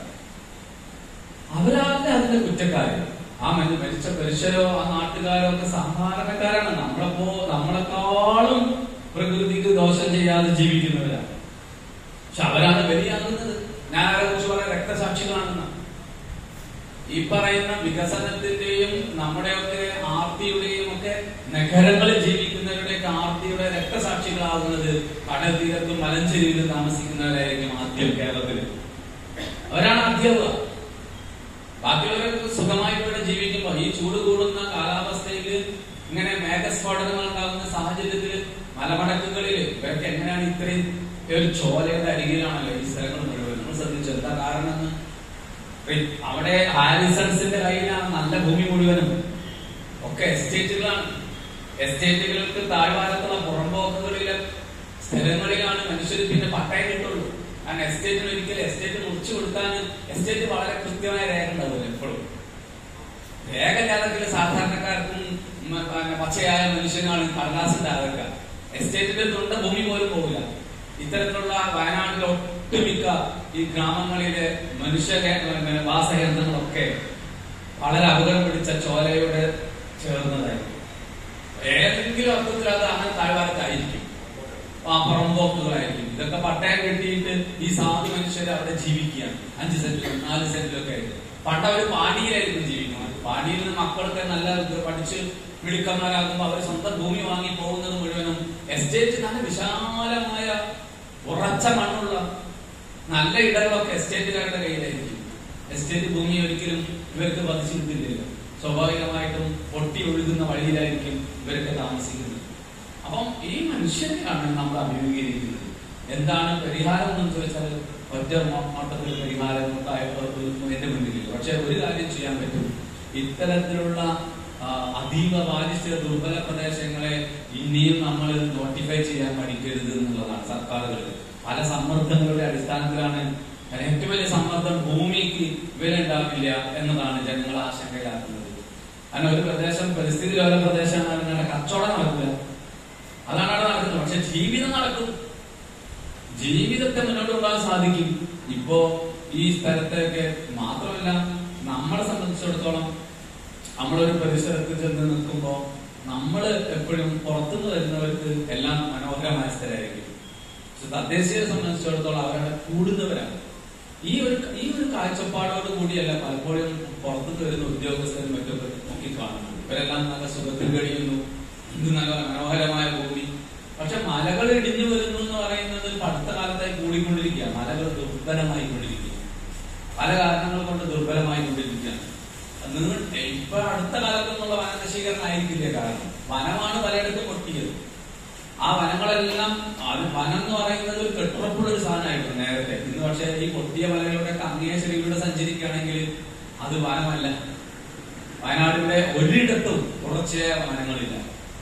അവരാരുടെ അതിന്റെ കുറ്റക്കാര് ആ മരി- മരിച്ച പുരുഷരോ ആ നാട്ടുകാരോ ഒക്കെ സാധാരണക്കാരാണ് നമ്മളപ്പോ നമ്മളെക്കാളും പ്രകൃതിക്ക് ദോഷം ചെയ്യാതെ ജീവിക്കുന്നവരാണ് പക്ഷെ അവരാണ് ബലിയാകുന്നത് ഞാൻ അവരെ കുറിച്ച് പറയാൻ രക്തസാക്ഷികളാണെന്ന് ഈ പറയുന്ന വികസനത്തിന്റെയും നമ്മുടെയൊക്കെ ആർത്തിയുടെയും ഒക്കെ നഗരങ്ങളിൽ ജീവിക്കുന്നവരുടെയൊക്കെ ആർത്തിയുടെ രക്തസാക്ഷികളാകുന്നത് കടൽ തീരത്തും മലഞ്ചെരിവിലും താമസിക്കുന്നവരായിരിക്കും ആദ്യം കേരളത്തിൽ അവരാണ് ആദ്യവുക ബാക്കിയുള്ളവരൊക്കെ സുഖമായിട്ട് ഇവിടെ ജീവിക്കുമ്പോൾ ഈ ചൂട് കൂടുന്ന കാലാവസ്ഥയിൽ ഇങ്ങനെ മേഘസ്ഫോടനങ്ങൾ ഉണ്ടാകുന്ന സാഹചര്യത്തിൽ മലമടക്കുകളിൽ ഇവരൊക്കെ എങ്ങനെയാണ് ഇത്രയും ഒരു ചോലയുടെ അരികിലാണല്ലോ ഈ സ്ഥലങ്ങൾ മുഴുവൻ നമ്മൾ ശ്രദ്ധിച്ചു എന്താ കാരണം എന്ന് ഇപ്പൊ അവിടെ ഹാരിസൺസിന്റെ കയ്യിലാണ് നല്ല ഭൂമി മുഴുവനും ഒക്കെ എസ്റ്റേറ്റുകളാണ് എസ്റ്റേറ്റുകൾക്ക് താഴ്വാരത്തുള്ള പുറമ്പോക്കുകളിലെ സ്ഥലങ്ങളിലാണ് മനുഷ്യർ പിന്നെ പട്ടയം കിട്ടുള്ളൂ കാരണം എസ്റ്റേറ്റിന് ഒരിക്കലും എസ്റ്റേറ്റ് മുറിച്ചു കൊടുക്കാൻ എസ്റ്റേറ്റ് വളരെ കൃത്യമായ രേഖ ഉണ്ടാവില്ല എപ്പോഴും രേഖ ഇല്ലാതെങ്കിൽ സാധാരണക്കാർക്കും ഉം, പിന്നെ പച്ചയായ മനുഷ്യനാണ് കടലാസിന്റെ അതൊക്കെ എസ്റ്റേറ്റിന്റെ തൊണ്ട ഭൂമി പോലും പോകില്ല ഇത്തരത്തിലുള്ള വയനാട്ടിലെ ഒട്ടുമിക്ക ഈ ഗ്രാമങ്ങളിലെ മനുഷ്യ കേ- പിന്നെ വാസകേന്ദ്രങ്ങളൊക്കെ വളരെ അപകടം പിടിച്ച ചോലയോട് ചേർന്നതായിരിക്കും ഏതെങ്കിലും അർത്ഥത്തിൽ അത് അങ്ങനെ താഴ്വാരത്തായിരിക്കും ആ പുറമ്പോക്കുകളായിരിക്കും ഇതൊക്കെ പട്ടയം കെട്ടിയിട്ട് ഈ സാധു മനുഷ്യർ അവിടെ ജീവിക്കുകയാണ് അഞ്ച് സെന്റിലും നാല് സെന്റിലും ഒക്കെ ആയിട്ട് പണ്ട് അവർ പാടിയിലായിരുന്നു ജീവിക്കുന്നത് പാടിയിൽ നിന്ന് മക്കളൊക്കെ നല്ല ഇത് പഠിച്ച് മിടുക്കന്മാരാകുമ്പോൾ അവർ സ്വന്തം ഭൂമി വാങ്ങി പോകുന്നത് മുഴുവനും എസ്റ്റേറ്റ് നല്ല വിശാലമായ ഉറച്ച മണ്ണുള്ള നല്ല ഇടങ്ങളൊക്കെ എസ്റ്റേറ്റുകാരുടെ കയ്യിലായിരിക്കും എസ്റ്റേറ്റ് ഭൂമി ഒരിക്കലും ഇവർക്ക് പതിച്ചു കിട്ടില്ലല്ലോ സ്വാഭാവികമായിട്ടും പൊട്ടി ഒഴുകുന്ന വഴിയിലായിരിക്കും ഇവരൊക്കെ താമസിക്കുന്നത് അപ്പം ഈ മനുഷ്യരെയാണ് നമ്മൾ അഭിമുഖീകരിക്കുന്നത് എന്താണ് പരിഹാരം എന്ന് ചോദിച്ചാൽ ഒറ്റ മോ- നോട്ടത്തിൽ പരിഹാരം ഉണ്ടായ- എന്റെ മുന്നിലില്ല പക്ഷെ ഒരു കാര്യം ചെയ്യാൻ പറ്റും ഇത്തരത്തിലുള്ള ആ, അതീവ ബാധിച്ച ദുർബല പ്രദേശങ്ങളെ ഇനിയും നമ്മൾ നോട്ടിഫൈ ചെയ്യാൻ പഠിക്കരുത് എന്നുള്ളതാണ് സർക്കാരുകൾ പല സമ്മർദ്ദങ്ങളുടെ അടിസ്ഥാനത്തിലാണ് കാരണം ഏറ്റവും വലിയ സമ്മർദ്ദം ഭൂമിക്ക് വില ഉണ്ടാവില്ല എന്നതാണ് ജനങ്ങൾ ആശങ്കയിലാക്കുന്നത് കാരണം ഒരു പ്രദേശം പരിസ്ഥിതി ലോല പ്രദേശമാണ് അതിനുള്ള കച്ചവടം നടക്കില്ല അതാണ് അവിടെ നടക്കുന്നത് പക്ഷെ ജീവിതം നടക്കും ജീവിതത്തെ മുന്നോട്ട് കൊണ്ടുപോകാൻ സാധിക്കും ഇപ്പോ ഈ സ്ഥലത്തൊക്കെ മാത്രമല്ല നമ്മളെ സംബന്ധിച്ചിടത്തോളം നമ്മളൊരു പരിസരത്ത് ചെന്ന് നിൽക്കുമ്പോൾ നമ്മൾ എപ്പോഴും പുറത്തുനിന്ന് വരുന്നവർക്ക് എല്ലാം മനോഹരമായ സ്ഥലമായിരിക്കും പക്ഷെ തദ്ദേശീയരെ സംബന്ധിച്ചിടത്തോളം അവരുടെ കൂടുന്നവരാണ് ഈ ഒരു ഈ ഒരു കാഴ്ചപ്പാടോട് കൂടിയല്ല പലപ്പോഴും പുറത്തു വരുന്ന ഉദ്യോഗസ്ഥരും മറ്റൊക്കെ നോക്കി കാണുന്നത് ഇവരെല്ലാം നല്ല സുഖത്തിൽ കഴിയുന്നു ഇത് നല്ല മനോഹരമായ ഭൂമി പക്ഷെ മലകൾ ഇടിഞ്ഞു വരുന്നു എന്ന് പറയുന്നത് ഇപ്പൊ അടുത്ത കാലത്തായി കൂടിക്കൊണ്ടിരിക്കുക മലകൾ ദുർബലമായി കൊണ്ടിരിക്കുക പല കാരണങ്ങൾ കൊണ്ട് ദുർബലമായി കൊണ്ടിരിക്കുകയാണ് നിങ്ങൾ ഇപ്പൊ അടുത്ത കാലത്തൊന്നുള്ള വനനശീകരണം ആയിരിക്കില്ല കാരണം വനമാണ് പലയിടത്തും പൊട്ടിയത് ആ വനങ്ങളെല്ലാം അത് വനം എന്ന് പറയുന്നത് ഒരു കെട്ടുറപ്പുള്ള ഒരു സാധനമായിരുന്നു നേരത്തെ ഇന്ന് പക്ഷേ ഈ പൊട്ടിയ മലകളുടെ അങ്ങേ ശരീരയുടെ സഞ്ചരിക്കുകയാണെങ്കിൽ അത് വനമല്ല വയനാടിന്റെ ഒരിടത്തും തുടർച്ചയായ വനങ്ങളില്ല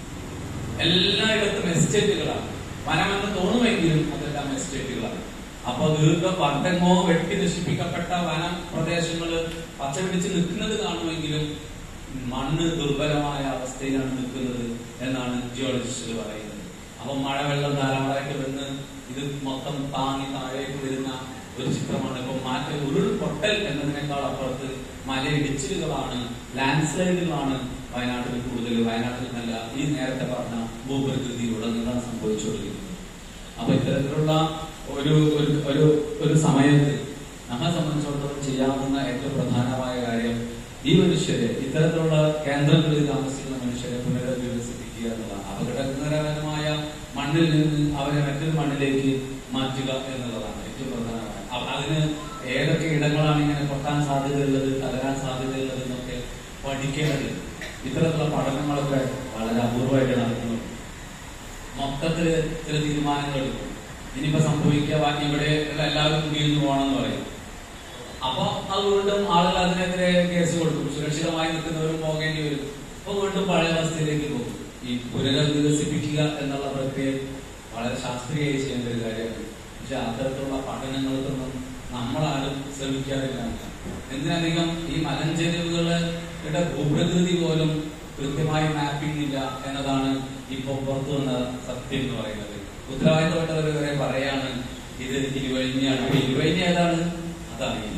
എല്ലായിടത്തും എസ്റ്റേറ്റുകളാണ് വനമെന്ന് തോന്നുമെങ്കിലും അതെല്ലാം എസ്റ്റേറ്റുകളാണ് അപ്പൊ ദീർഘ വർദ്ധങ്ങോ വെട്ടി നശിപ്പിക്കപ്പെട്ട വന പ്രദേശങ്ങള് പച്ചപിടിച്ച് നിൽക്കുന്നത് കാണുമെങ്കിലും മണ്ണ് ദുർബലമായ അവസ്ഥയിലാണ് നിൽക്കുന്നത് എന്നാണ് ജിയോളജിസ്റ്റുകൾ പറയുന്നത് അപ്പൊ മഴവെള്ളം ധാരാളമായിട്ട് വന്ന് ഇത് മൊത്തം താങ്ങി താഴേക്ക് വരുന്ന ഒരു ചിത്രമാണ് ഇപ്പൊ മാറ്റം ഉരുൾപൊട്ടൽ എന്നതിനേക്കാൾ അപ്പുറത്ത് മലയിടിച്ചിലുകളാണ് ലാൻഡ് സ്ലൈഡുകളാണ് വയനാട്ടിൽ കൂടുതൽ വയനാട്ടിൽ നല്ല ഈ നേരത്തെ പറഞ്ഞ ഭൂപ്രകൃതിയുടനീളം സംഭവിച്ചുകൊണ്ടിരിക്കുന്നത് അപ്പൊ ഇത്തരത്തിലുള്ള ഒരു ഒരു ഒരു ഒരു സമയത്ത് നമ്മളെ സംബന്ധിച്ചിടത്തോളം ചെയ്യാവുന്ന ഏറ്റവും പ്രധാനമായ കാര്യം ഈ മനുഷ്യരെ ഇത്തരത്തിലുള്ള കേന്ദ്രങ്ങളിൽ താമസിക്കുന്ന മനുഷ്യരെ പുനരധിവസിപ്പിക്കുക എന്നുള്ളതാണ് അപകടകരമായ മണ്ണിൽ നിന്ന് അവരെ മറ്റൊരു മണ്ണിലേക്ക് മാറ്റുക എന്നുള്ളതാണ് ഏറ്റവും പ്രധാനമായ അപ്പൊ അതിന് ഏതൊക്കെ ഇടങ്ങളാണ് ഇങ്ങനെ പൊട്ടാൻ സാധ്യതയുള്ളത് തകരാൻ സാധ്യതയുള്ളത് എന്നൊക്കെ പഠിക്കേണ്ടതുണ്ട് ഇത്തരത്തിലുള്ള പഠനങ്ങളൊക്കെ വളരെ അപൂർവമായിട്ട് നടക്കുന്നു മൊത്തത്തില് ചില തീരുമാനങ്ങൾ എടുക്കും ഇനിയിപ്പോ സംഭവിക്കുക ഇവിടെ എല്ലാവരും വീഴ്ന്നു പോകണമെന്ന് പറയും അപ്പൊ അത് വീണ്ടും ആളുകൾ അതിനെതിരെ കേസ് കൊടുക്കും സുരക്ഷിതമായി നിൽക്കുന്നവരും പോകേണ്ടി വരും അപ്പൊ വീണ്ടും പഴയ അവസ്ഥയിലേക്ക് പോകും ഈ പുനരധിവസിപ്പിക്കുക എന്നുള്ള പ്രക്രിയ വളരെ ശാസ്ത്രീയമായി ചെയ്യേണ്ട ഒരു കാര്യമാണ് പക്ഷെ അത്തരത്തിലുള്ള പഠനങ്ങൾക്കൊന്നും നമ്മളാരും ശ്രമിക്കാറില്ല എന്തിനധികം ഈ മലഞ്ചെരിവുകളുടെ ഭൂപ്രകൃതി പോലും കൃത്യമായി മാപ്പിംഗ് ഇല്ല എന്നതാണ് ഇപ്പൊ പുറത്തു വന്ന സത്യം എന്ന് പറയുന്നത് ഉത്തരവാദിത്തപ്പെട്ടവർ വരെ പറയാണ് ഇത് ഇരുവഴിഞ്ഞാണ് അപ്പൊ ഇരുവഴിഞ്ഞ ഏതാണ് അതറിയില്ല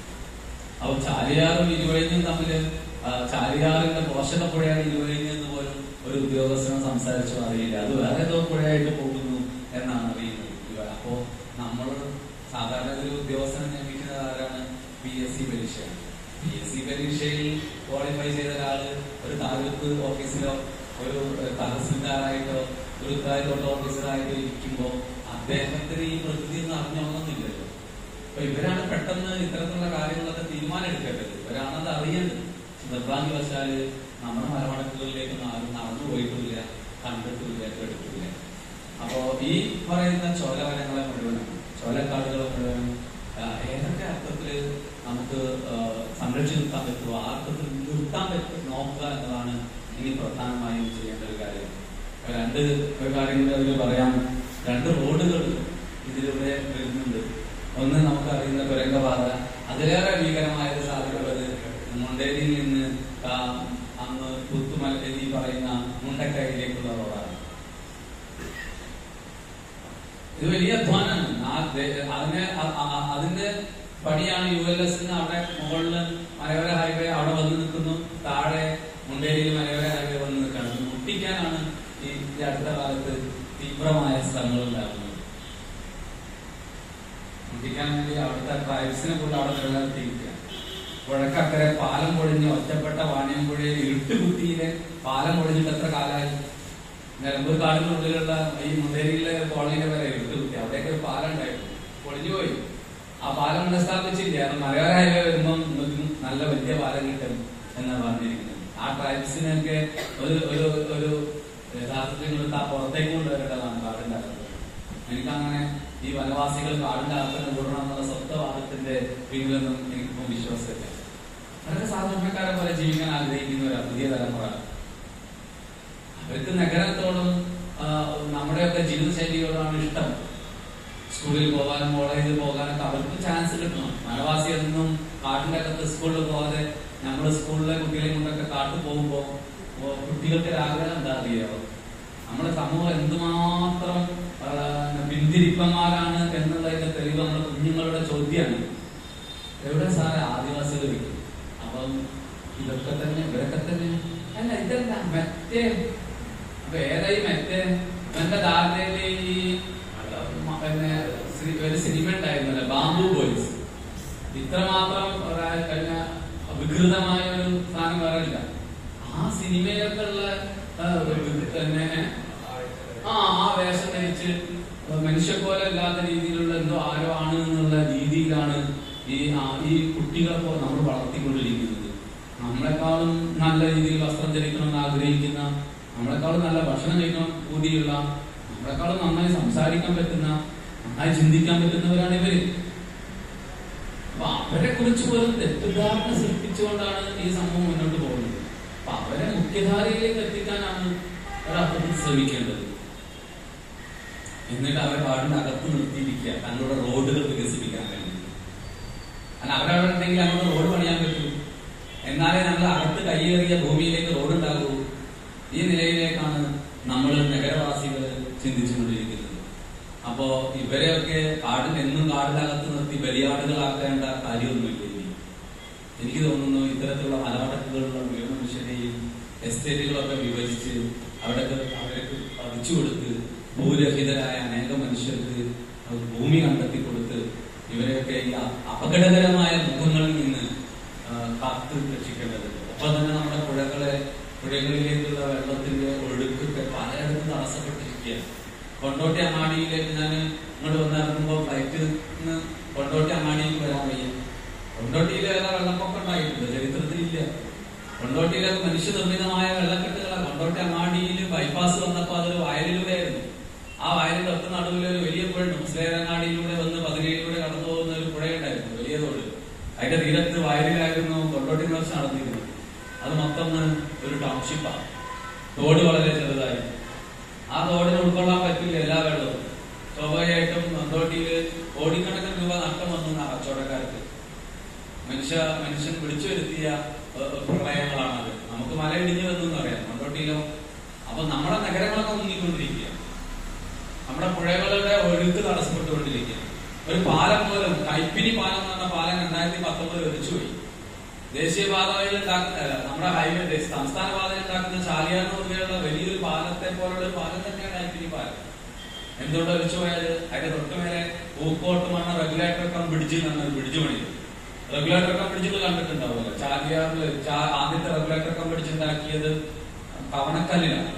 അപ്പൊ ചാലിയാറും ഇരുവഴിഞ്ഞും തമ്മിൽ ചാലിയാറിന്റെ പോഷക പുഴയാണ് ഇരുവഴിഞ്ഞ് എന്ന് പോലും ഒരു ഉദ്യോഗസ്ഥനും സംസാരിച്ചു അറിയില്ല അത് വേറെ ഏതോ പുഴയായിട്ട് പോകുന്നു എന്നാണ് അറിയുന്നത് അപ്പോ നമ്മൾ സാധാരണ ഒരു ഉദ്യോഗസ്ഥനെ നിയമിക്കുന്നത് ആരാണ് പി എസ് സി പരീക്ഷയാണ് പി എസ് സി പരീക്ഷയിൽ ക്വാളിഫൈ ചെയ്ത ഒരാള് ഒരു താലൂക്ക് ഓഫീസിലോ ഒരു തഹസിൽദാറായിട്ടോ ഒരു ഉത്തരവാദിത്തോട്ട ഓഫീസറായിട്ടോ ഇരിക്കുമ്പോൾ അദ്ദേഹത്തിന് ഈ പ്രകൃതി ഒന്നും അറിഞ്ഞോണമെന്നില്ലല്ലോ അപ്പൊ ഇവരാണ് പെട്ടെന്ന് ഇത്തരത്തിലുള്ള കാര്യങ്ങളൊക്കെ തീരുമാനം എടുക്കേണ്ടത് ഇവരാണത് അറിയേണ്ടത് നിർഭാഗ്യവശാല് നമ്മുടെ മലമടക്കുകളിലേക്ക് ആരും നടന്നു പോയിട്ടില്ല കണ്ടിട്ടില്ല കേട്ടിട്ടില്ല അപ്പോ ഈ പറയുന്ന ചോലവനങ്ങളെ മുഴുവനും ചോലക്കാടുകളെ മുഴുവനും ഏതൊക്കെ അർത്ഥത്തില് നമുക്ക് സംരക്ഷിച്ചു നിർത്താൻ പറ്റുമോ ആ അർത്ഥത്തിൽ നിർത്താൻ പറ്റും നോക്കുക എന്നതാണ് ഇനി പ്രധാനമായും ചെയ്യേണ്ട ഒരു കാര്യം രണ്ട് ഒരു കാര്യം കൂടി അതിൽ പറയാം രണ്ട് റോഡുകൾ ഇതിലൂടെ വരുന്നുണ്ട് ഒന്ന് നമുക്കറിയുന്ന തുരങ്കപാത അതിലേറെ ഭീകരമായ ഒരു സാധ്യതയുള്ളത് മുണ്ടേരിയിൽ നിന്ന് അന്ന് പുത്തുമല എന്നീ പറയുന്ന മുണ്ടക്കൈയിലേക്കുള്ള റോഡാണ് ഇത് വലിയ അധ്വാനമാണ് ആ അതിനെ അതിന്റെ പണിയാണ് യു എൽ എസ് അവിടെ മുകളില് മലയോര ഹൈവേ അവിടെ വന്ന് നിൽക്കുന്നു താഴെ മുണ്ടേരിയിൽ മലയോര ഹൈവേ വന്ന് നിൽക്കണം മുട്ടിക്കാനാണ് ഈ അടുത്ത കാലത്ത് തീവ്രമായ ശ്രമങ്ങൾ ഉണ്ടാകുന്നത് മുട്ടിക്കാൻ വേണ്ടി അവിടുത്തെ ട്രൈബ്സിനെ കൊണ്ട് അവിടെ നിലനിർത്തിയിരിക്കുക പുഴക്കക്കരെ പാലം പൊളിഞ്ഞ് ഒറ്റപ്പെട്ട വാണിയമ്പുഴയിൽ ഇരുട്ടുകുത്തിയിലെ പാലം പൊളിഞ്ഞിട്ട് എത്ര കാലമായി നിലമ്പൂർ കാടിനുള്ളിലുള്ള ഈ മുണ്ടേരിയിലെ കോളനിയിലെ വരെ ഇരുട്ടുകുത്തി അവിടെയൊക്കെ ഒരു പാലം ഉണ്ടായിരുന്നു പൊളിഞ്ഞു പോയി ആ പാലം പുനഃസ്ഥാപിച്ചില്ല അത് മലയോര ഹൈവേ വരുമ്പോൾ നിങ്ങൾക്ക് നല്ല വലിയ പാലം കിട്ടും എന്നാണ് പറഞ്ഞിരിക്കുന്നത് ആ ട്രൈബ്സിനൊക്കെ ഒരു ഒരു ഒരു യഥാർത്ഥത്തിൽ നിങ്ങൾ പുറത്തേക്ക് കൊണ്ടുവരേണ്ടതാണ് കാടുണ്ടാക്കുന്നത് എനിക്കങ്ങനെ ഈ വനവാസികൾ കാടിന്റെ അകത്തിന് കൂടണം എന്നുള്ള സ്വത്വവാദത്തിന്റെ പിന്നിലൊന്നും എനിക്കിപ്പോ വിശ്വാസമില്ല വളരെ സാധാരണക്കാരെ പോലെ ജീവിക്കാൻ ആഗ്രഹിക്കുന്നവരാ പുതിയ തലമുറ അവർക്ക് നഗരത്തോടും നമ്മുടെയൊക്കെ ജീവിതശൈലിയോടാണ് ഇഷ്ടം സ്കൂളിൽ പോകാനും കോളേജിൽ പോകാനൊക്കെ അവർക്ക് ചാൻസ് കിട്ടണം വനവാസി എന്നും കാട്ടിന്റെ അകത്ത് സ്കൂളിൽ പോകാതെ നമ്മൾ സ്കൂളിലെ കുട്ടികളെ കൊണ്ടൊക്കെ കാട്ടിൽ പോകുമ്പോ കുട്ടികൾക്ക് ആഗ്രഹം എന്താ അറിയാവോ നമ്മുടെ സമൂഹം എന്തുമാത്രം പിന്തിരിപ്പന്മാരാണ് എന്നുള്ളതിന്റെ തെളിവ് നമ്മുടെ കുഞ്ഞുങ്ങളുടെ ചോദ്യമാണ് എവിടെ സാറേ ആദിവാസികൾ വയ്ക്കും അപ്പം ഇതൊക്കെ തന്നെ ഇവരൊക്കെ തന്നെ അല്ല ഇതല്ല മറ്റേ അപ്പൊ ഏതായി മറ്റേ എന്റെ ധാരണയില് ഈ പിന്നെ ഒരു സിനിമ ഉണ്ടായിരുന്നല്ലോ ബാംബു ബോയ്സ് ഇത്രമാത്രം ഒരാ- കഴിഞ്ഞ വികൃതമായ ഒരു സാധനം വേറെ ഇല്ല ആ സിനിമയിലൊക്കെയുള്ള ആ, ഒരു തന്നെ ആ ആ വേഷം ധരിച്ച് മനുഷ്യപ്പോലെ അല്ലാത്ത രീതിയിലുള്ള എന്തോ ആരോ ആണ് എന്നുള്ള രീതിയിലാണ് ഈ ആ- ഈ കുട്ടികളെ പോലെ നമ്മൾ വളർത്തിക്കൊണ്ടിരിക്കുന്നത് നമ്മളെക്കാളും നല്ല രീതിയിൽ വസ്ത്രം ധരിക്കണമെന്ന് ആഗ്രഹിക്കുന്ന നമ്മളെക്കാളും നല്ല ഭക്ഷണം കഴിക്കണം കൂടിയുള്ള നമ്മളെക്കാളും നന്നായി സംസാരിക്കാൻ പറ്റുന്ന നന്നായി ചിന്തിക്കാൻ പറ്റുന്നവരാണ് ഇവര് അപ്പൊ അവരെ കുറിച്ച് പോലും തെറ്റിദ്ധാരണ സൃഷ്ടിച്ചുകൊണ്ടാണ് ഈ സംഭവം മുന്നോട്ട് പോകുന്നത് അപ്പൊ അവരെ മുഖ്യധാരയിലേക്ക് എത്തിക്കാനാണ് ഒരർത്ഥത്തിൽ ശ്രമിക്കേണ്ടത് എന്നിട്ട് അവരെ കാടിന്റെ അകത്ത് നിർത്തിയിരിക്കുക തങ്ങളുടെ റോഡുകൾ വികസിപ്പിക്കാൻ വേണ്ടി അല്ല അവരവിടെ ഉണ്ടെങ്കിൽ അങ്ങോട്ട് റോഡ് പണിയാൻ പറ്റൂ എന്നാലേ നമ്മൾ അകത്ത് കയ്യേറിയ ഭൂമിയിലേക്ക് റോഡ് ഉണ്ടാകൂ ഈ നിലയിലേക്കാണ് നമ്മൾ നഗരവാസികൾ ചിന്തിച്ചുകൊണ്ടിരിക്കുന്നത് അപ്പോ ഇവരെയൊക്കെ കാടിൽ എന്നും കാടിനകത്ത് നിർത്തി ബലിയാടുകളാക്കേണ്ട കാര്യമൊന്നുമില്ല ഇനി എനിക്ക് തോന്നുന്നു ഇത്തരത്തിലുള്ള മലമടക്കുകളുള്ള മുഴുവൻ മനുഷ്യരെയും എസ്റ്റേറ്റുകളൊക്കെ വിഭജിച്ച് അവിടെ അവർക്ക് പതിച്ചു കൊടുത്ത് ഭൂരഹിതരായ അനേകം മനുഷ്യർക്ക് ഭൂമി കണ്ടെത്തി കൊടുത്ത് ഇവരെയൊക്കെ ഈ അ- അപകടകരമായ മുഖങ്ങളിൽ നിന്ന് ആ, കാത്ത് രക്ഷിക്കേണ്ടതുണ്ട് ഒപ്പം തന്നെ നമ്മുടെ പുഴകളെ പുഴകളിലേക്കുള്ള വെള്ളത്തിന്റെ ഒഴുക്കൊക്കെ പലയിടത്തും തടസ്സപ്പെട്ടിരിക്കുകയാണ് കൊണ്ടോട്ടി അങ്ങാടിയിലേക്ക് ഞാൻ ഇങ്ങോട്ട് വന്നിറങ്ങുമ്പോൾ ഫ്ലൈറ്റിൽ നിന്ന് കൊണ്ടോട്ടി അങ്ങാടിയിലേക്ക് വരാൻ വയ്യ കൊണ്ടോട്ടിയിൽ ഏതാ വെള്ളപ്പൊക്കം ഉണ്ടായിട്ടുണ്ട് ചരിത്രത്തിലില്ല കൊണ്ടോട്ടിയിലൊക്കെ മനുഷ്യനിർമ്മിതമായ വെള്ളക്കെട്ടുകളാണ് കൊണ്ടോട്ടി അങ്ങാടിയിൽ ബൈപ്പാസ് വന്നപ്പോൾ അതൊരു വയലിലൂടെ ആയിരുന്നു ആ വയലിന്റെ ഒത്ത നടുവിൽ ഒരു വലിയ പുഴ മുസ്ലേരങ്ങാടിയിലൂടെ വന്ന് പതിനേഴിലൂടെ കടന്നു പോകുന്ന ഒരു പുഴയുണ്ടായിരുന്നു വലിയ തോട് അതിന്റെ തീരത്ത് വയലിലായിരുന്നു കൊണ്ടോട്ടി നർസ് നടന്നിരുന്നത് അത് മൊത്തം ഒരു ടൗൺഷിപ്പാണ് തോട് വളരെ ചെറുതായി ആ തോടിന് ഉൾക്കൊള്ളാൻ പറ്റില്ല എല്ലാ വെള്ളവും സ്വാഭാവികമായിട്ടും കൊണ്ടോട്ടിയിൽ കോടിക്കണക്കിന് രൂപ നഷ്ടം വന്നു എന്നാ കച്ചവടക്കാർക്ക് മനുഷ്യ മനുഷ്യൻ വിളിച്ചു വരുത്തിയ ഏഹ്, പ്രളയങ്ങളാണത് നമുക്ക് മല ഇടിഞ്ഞു വന്നു എന്നറിയാം കൊണ്ടോട്ടിയിലോ അപ്പൊ നമ്മുടെ നഗരങ്ങളൊക്കെ മുങ്ങിക്കൊണ്ടിരിക്കുക നമ്മുടെ പുഴകളുടെ ഒഴുക്ക് തടസ്സപ്പെട്ടുകൊണ്ടിരിക്കുക ഒരു പാലം പോലും കൈപ്പിനി പാലം എന്ന് പറഞ്ഞ പാലം രണ്ടായിരത്തി പത്തൊമ്പത് വെച്ചുപോയി ദേശീയപാതയിൽ ഉണ്ടാക്കുന്ന അല്ല, നമ്മുടെ ഹൈവേ ദേശ- സംസ്ഥാന പാതയിൽ ഉണ്ടാക്കുന്ന ചാലിയാറിനുള്ള വലിയൊരു പാലത്തെ പോലുള്ള ഒരു പാലം തന്നെയാണ് കൈപ്പിനി പാലം എന്തുകൊണ്ട് വെച്ചു പോയത് അതിന്റെ തൊട്ട് മേലെ Pookkottumanna regulator cum bridge എന്നാണ് ഒരു ബ്രിഡ്ജ് പണി റെഗുലേറ്റർ കം ബ്രിഡ്ജ് കണ്ടിട്ടുണ്ടാവുമല്ലോ ചാലിയാറിൽ ചാ- ആദ്യത്തെ റെഗുലേറ്റർ കം ബ്രിഡ്ജ് ഉണ്ടാക്കിയത് കവണക്കല്ലിലാണ്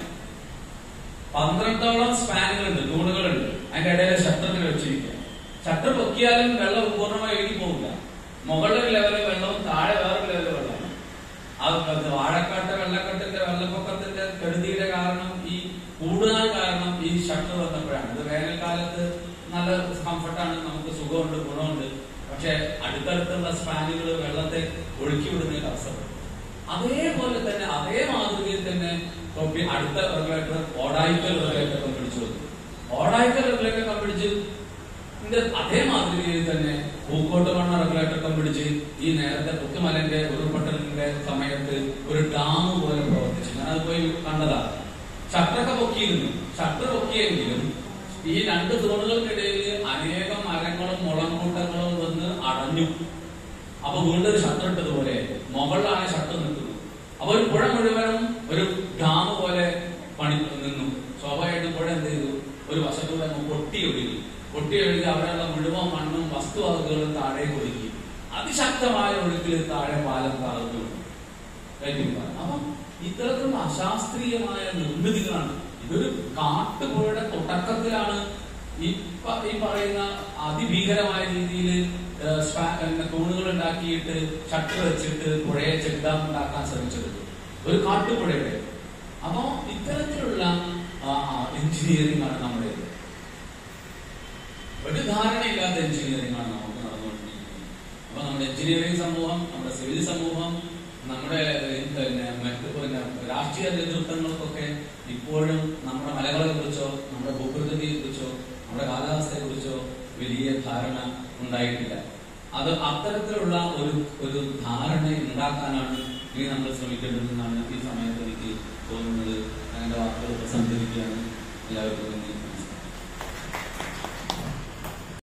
പന്ത്രണ്ടോളം സ്പാനുകളുണ്ട് തൂണുകളുണ്ട് അതിന്റെ ഇടയിൽ ഷട്ടറിൽ വെച്ചിരിക്കുക ഷട്ടർ പൊക്കിയാലും വെള്ളം പൂർണ്ണമായി ഒഴുകി പോകില്ല മുകളിൽ ലെവലിൽ വെള്ളവും താഴെ വേറെ ലെവലിൽ വെള്ളമാണ് അത് അത് വാഴക്കാട്ടെ വെള്ളക്കെട്ടിന്റെ വെള്ളപ്പൊക്കത്തിന്റെ കെടുതിയുടെ കാരണം ഈ കൂടുതൽ കാരണം ഈ ഷട്ടർ വന്നപ്പോഴാണ് ഇത് വേനൽക്കാലത്ത് നല്ല കംഫർട്ടാണ് നമുക്ക് സുഖമുണ്ട് ഗുണമുണ്ട് പക്ഷെ അടുത്തടുത്തുള്ള സ്പാനുകൾ വെള്ളത്തെ ഒഴുക്കി വിടുന്നതിൽ തടസ്സപ്പെടും അതേപോലെ തന്നെ അതേ മാതൃകയിൽ തന്നെ തൊപ്പി അടുത്ത റെഗുലേറ്റർ ഓടായിക്കൽ റെഗുലേറ്റർ കണ്ടുപിടിച്ചു വന്നു ഓടായിക്കൽ റെഗുലേറ്റർ കണ്ടുപിടിച്ച് ഇതിന്റെ അതേ മാതൃകയിൽ തന്നെ പൂക്കോട്ട് മണ്ണ റെഗുലേറ്റർ കണ്ടുപിടിച്ച് ഈ നേരത്തെ പുത്തുമലന്റെ ഉരുൾപൊട്ടലിന്റെ സമയത്ത് ഒരു ഡാം പോലെ പ്രവർത്തിച്ചു ഞാനത് പോയി കണ്ടതാ ഷട്ടറൊക്കെ പൊക്കിയിരുന്നു ഷട്ടർ പൊക്കിയെങ്കിലും ഈ രണ്ട് തൂണുകൾക്കിടയിൽ അനേകം മരങ്ങളും മുളംകൂട്ടങ്ങളും വന്ന് അടഞ്ഞു അപ്പൊ വീണ്ടും ഒരു ഷട്ടർ ഇട്ടതുപോലെ മുകളിലാണ് ഷട്ടർ നിൽക്കുന്നത് അപ്പൊ ഒരു പുഴ മുഴുവനും ഒരു ഡാം പോലെ പണി നിന്നു സ്വാഭാവികമായിട്ടും പുഴ എന്ത് ചെയ്തു ഒരു വശത്തൂടെ അങ്ങ് പൊട്ടി ഒഴുകി പൊട്ടി ഒഴുകി അവിടെയുള്ള മുഴുവൻ മണ്ണും വസ്തുവകകളും താഴേക്ക് ഒഴുകി അതിശക്തമായ ഒഴുക്കിൽ താഴെ പാലം തകർന്നു വീണു. കയറ്റിവിട്ട. അപ്പം ഇത്തരത്തിലുള്ള അശാസ്ത്രീയമായ നിർമ്മിതികളാണ് ഇതൊരു കാട്ടുപുഴയുടെ തുടക്കത്തിലാണ് ഈ പ- ഈ പറയുന്ന അതിഭീകരമായ രീതിയിൽ തൂണുകൾ ഉണ്ടാക്കിയിട്ട് ഷട്ടർ വെച്ചിട്ട് പുഴയെ ചെക്ക് ഡാം ഉണ്ടാക്കാൻ ശ്രമിച്ചത് ഒരു കാട്ടുപുഴയുടെ അപ്പോ ഇത്തരത്തിലുള്ള എഞ്ചിനീയറിംഗ് ആണ് നമ്മുടെ ഒരു ധാരണയില്ലാത്ത എഞ്ചിനീയറിംഗ് ആണ് നമുക്ക് നടന്നുകൊണ്ടിരിക്കുന്നത് അപ്പൊ നമ്മുടെ എഞ്ചിനീയറിംഗ് സമൂഹം നമ്മുടെ സിവിൽ സമൂഹം നമ്മുടെ ഏഹ്, പിന്നെ മറ്റ് പിന്നെ രാഷ്ട്രീയ നേതൃത്വങ്ങൾക്കൊക്കെ ഇപ്പോഴും നമ്മുടെ മലകളെ കുറിച്ചോ നമ്മുടെ ഭൂപ്രകൃതിയെ കുറിച്ചോ നമ്മുടെ കാലാവസ്ഥയെ കുറിച്ചോ വലിയ ധാരണ ഉണ്ടായിട്ടില്ല അത് അത്തരത്തിലുള്ള ഒരു ഒരു ധാരണ ഉണ്ടാക്കാനാണ് ഇനി നമ്മൾ ശ്രമിക്കേണ്ടതെന്നാണ് ഈ സമയത്ത് എനിക്ക് തോന്നുന്നത് അങ്ങനെ വാക്കുകൾ ഉപസംഹരിക്കുകയാണ് എല്ലാവർക്കും നന്ദി നമസ്കാരം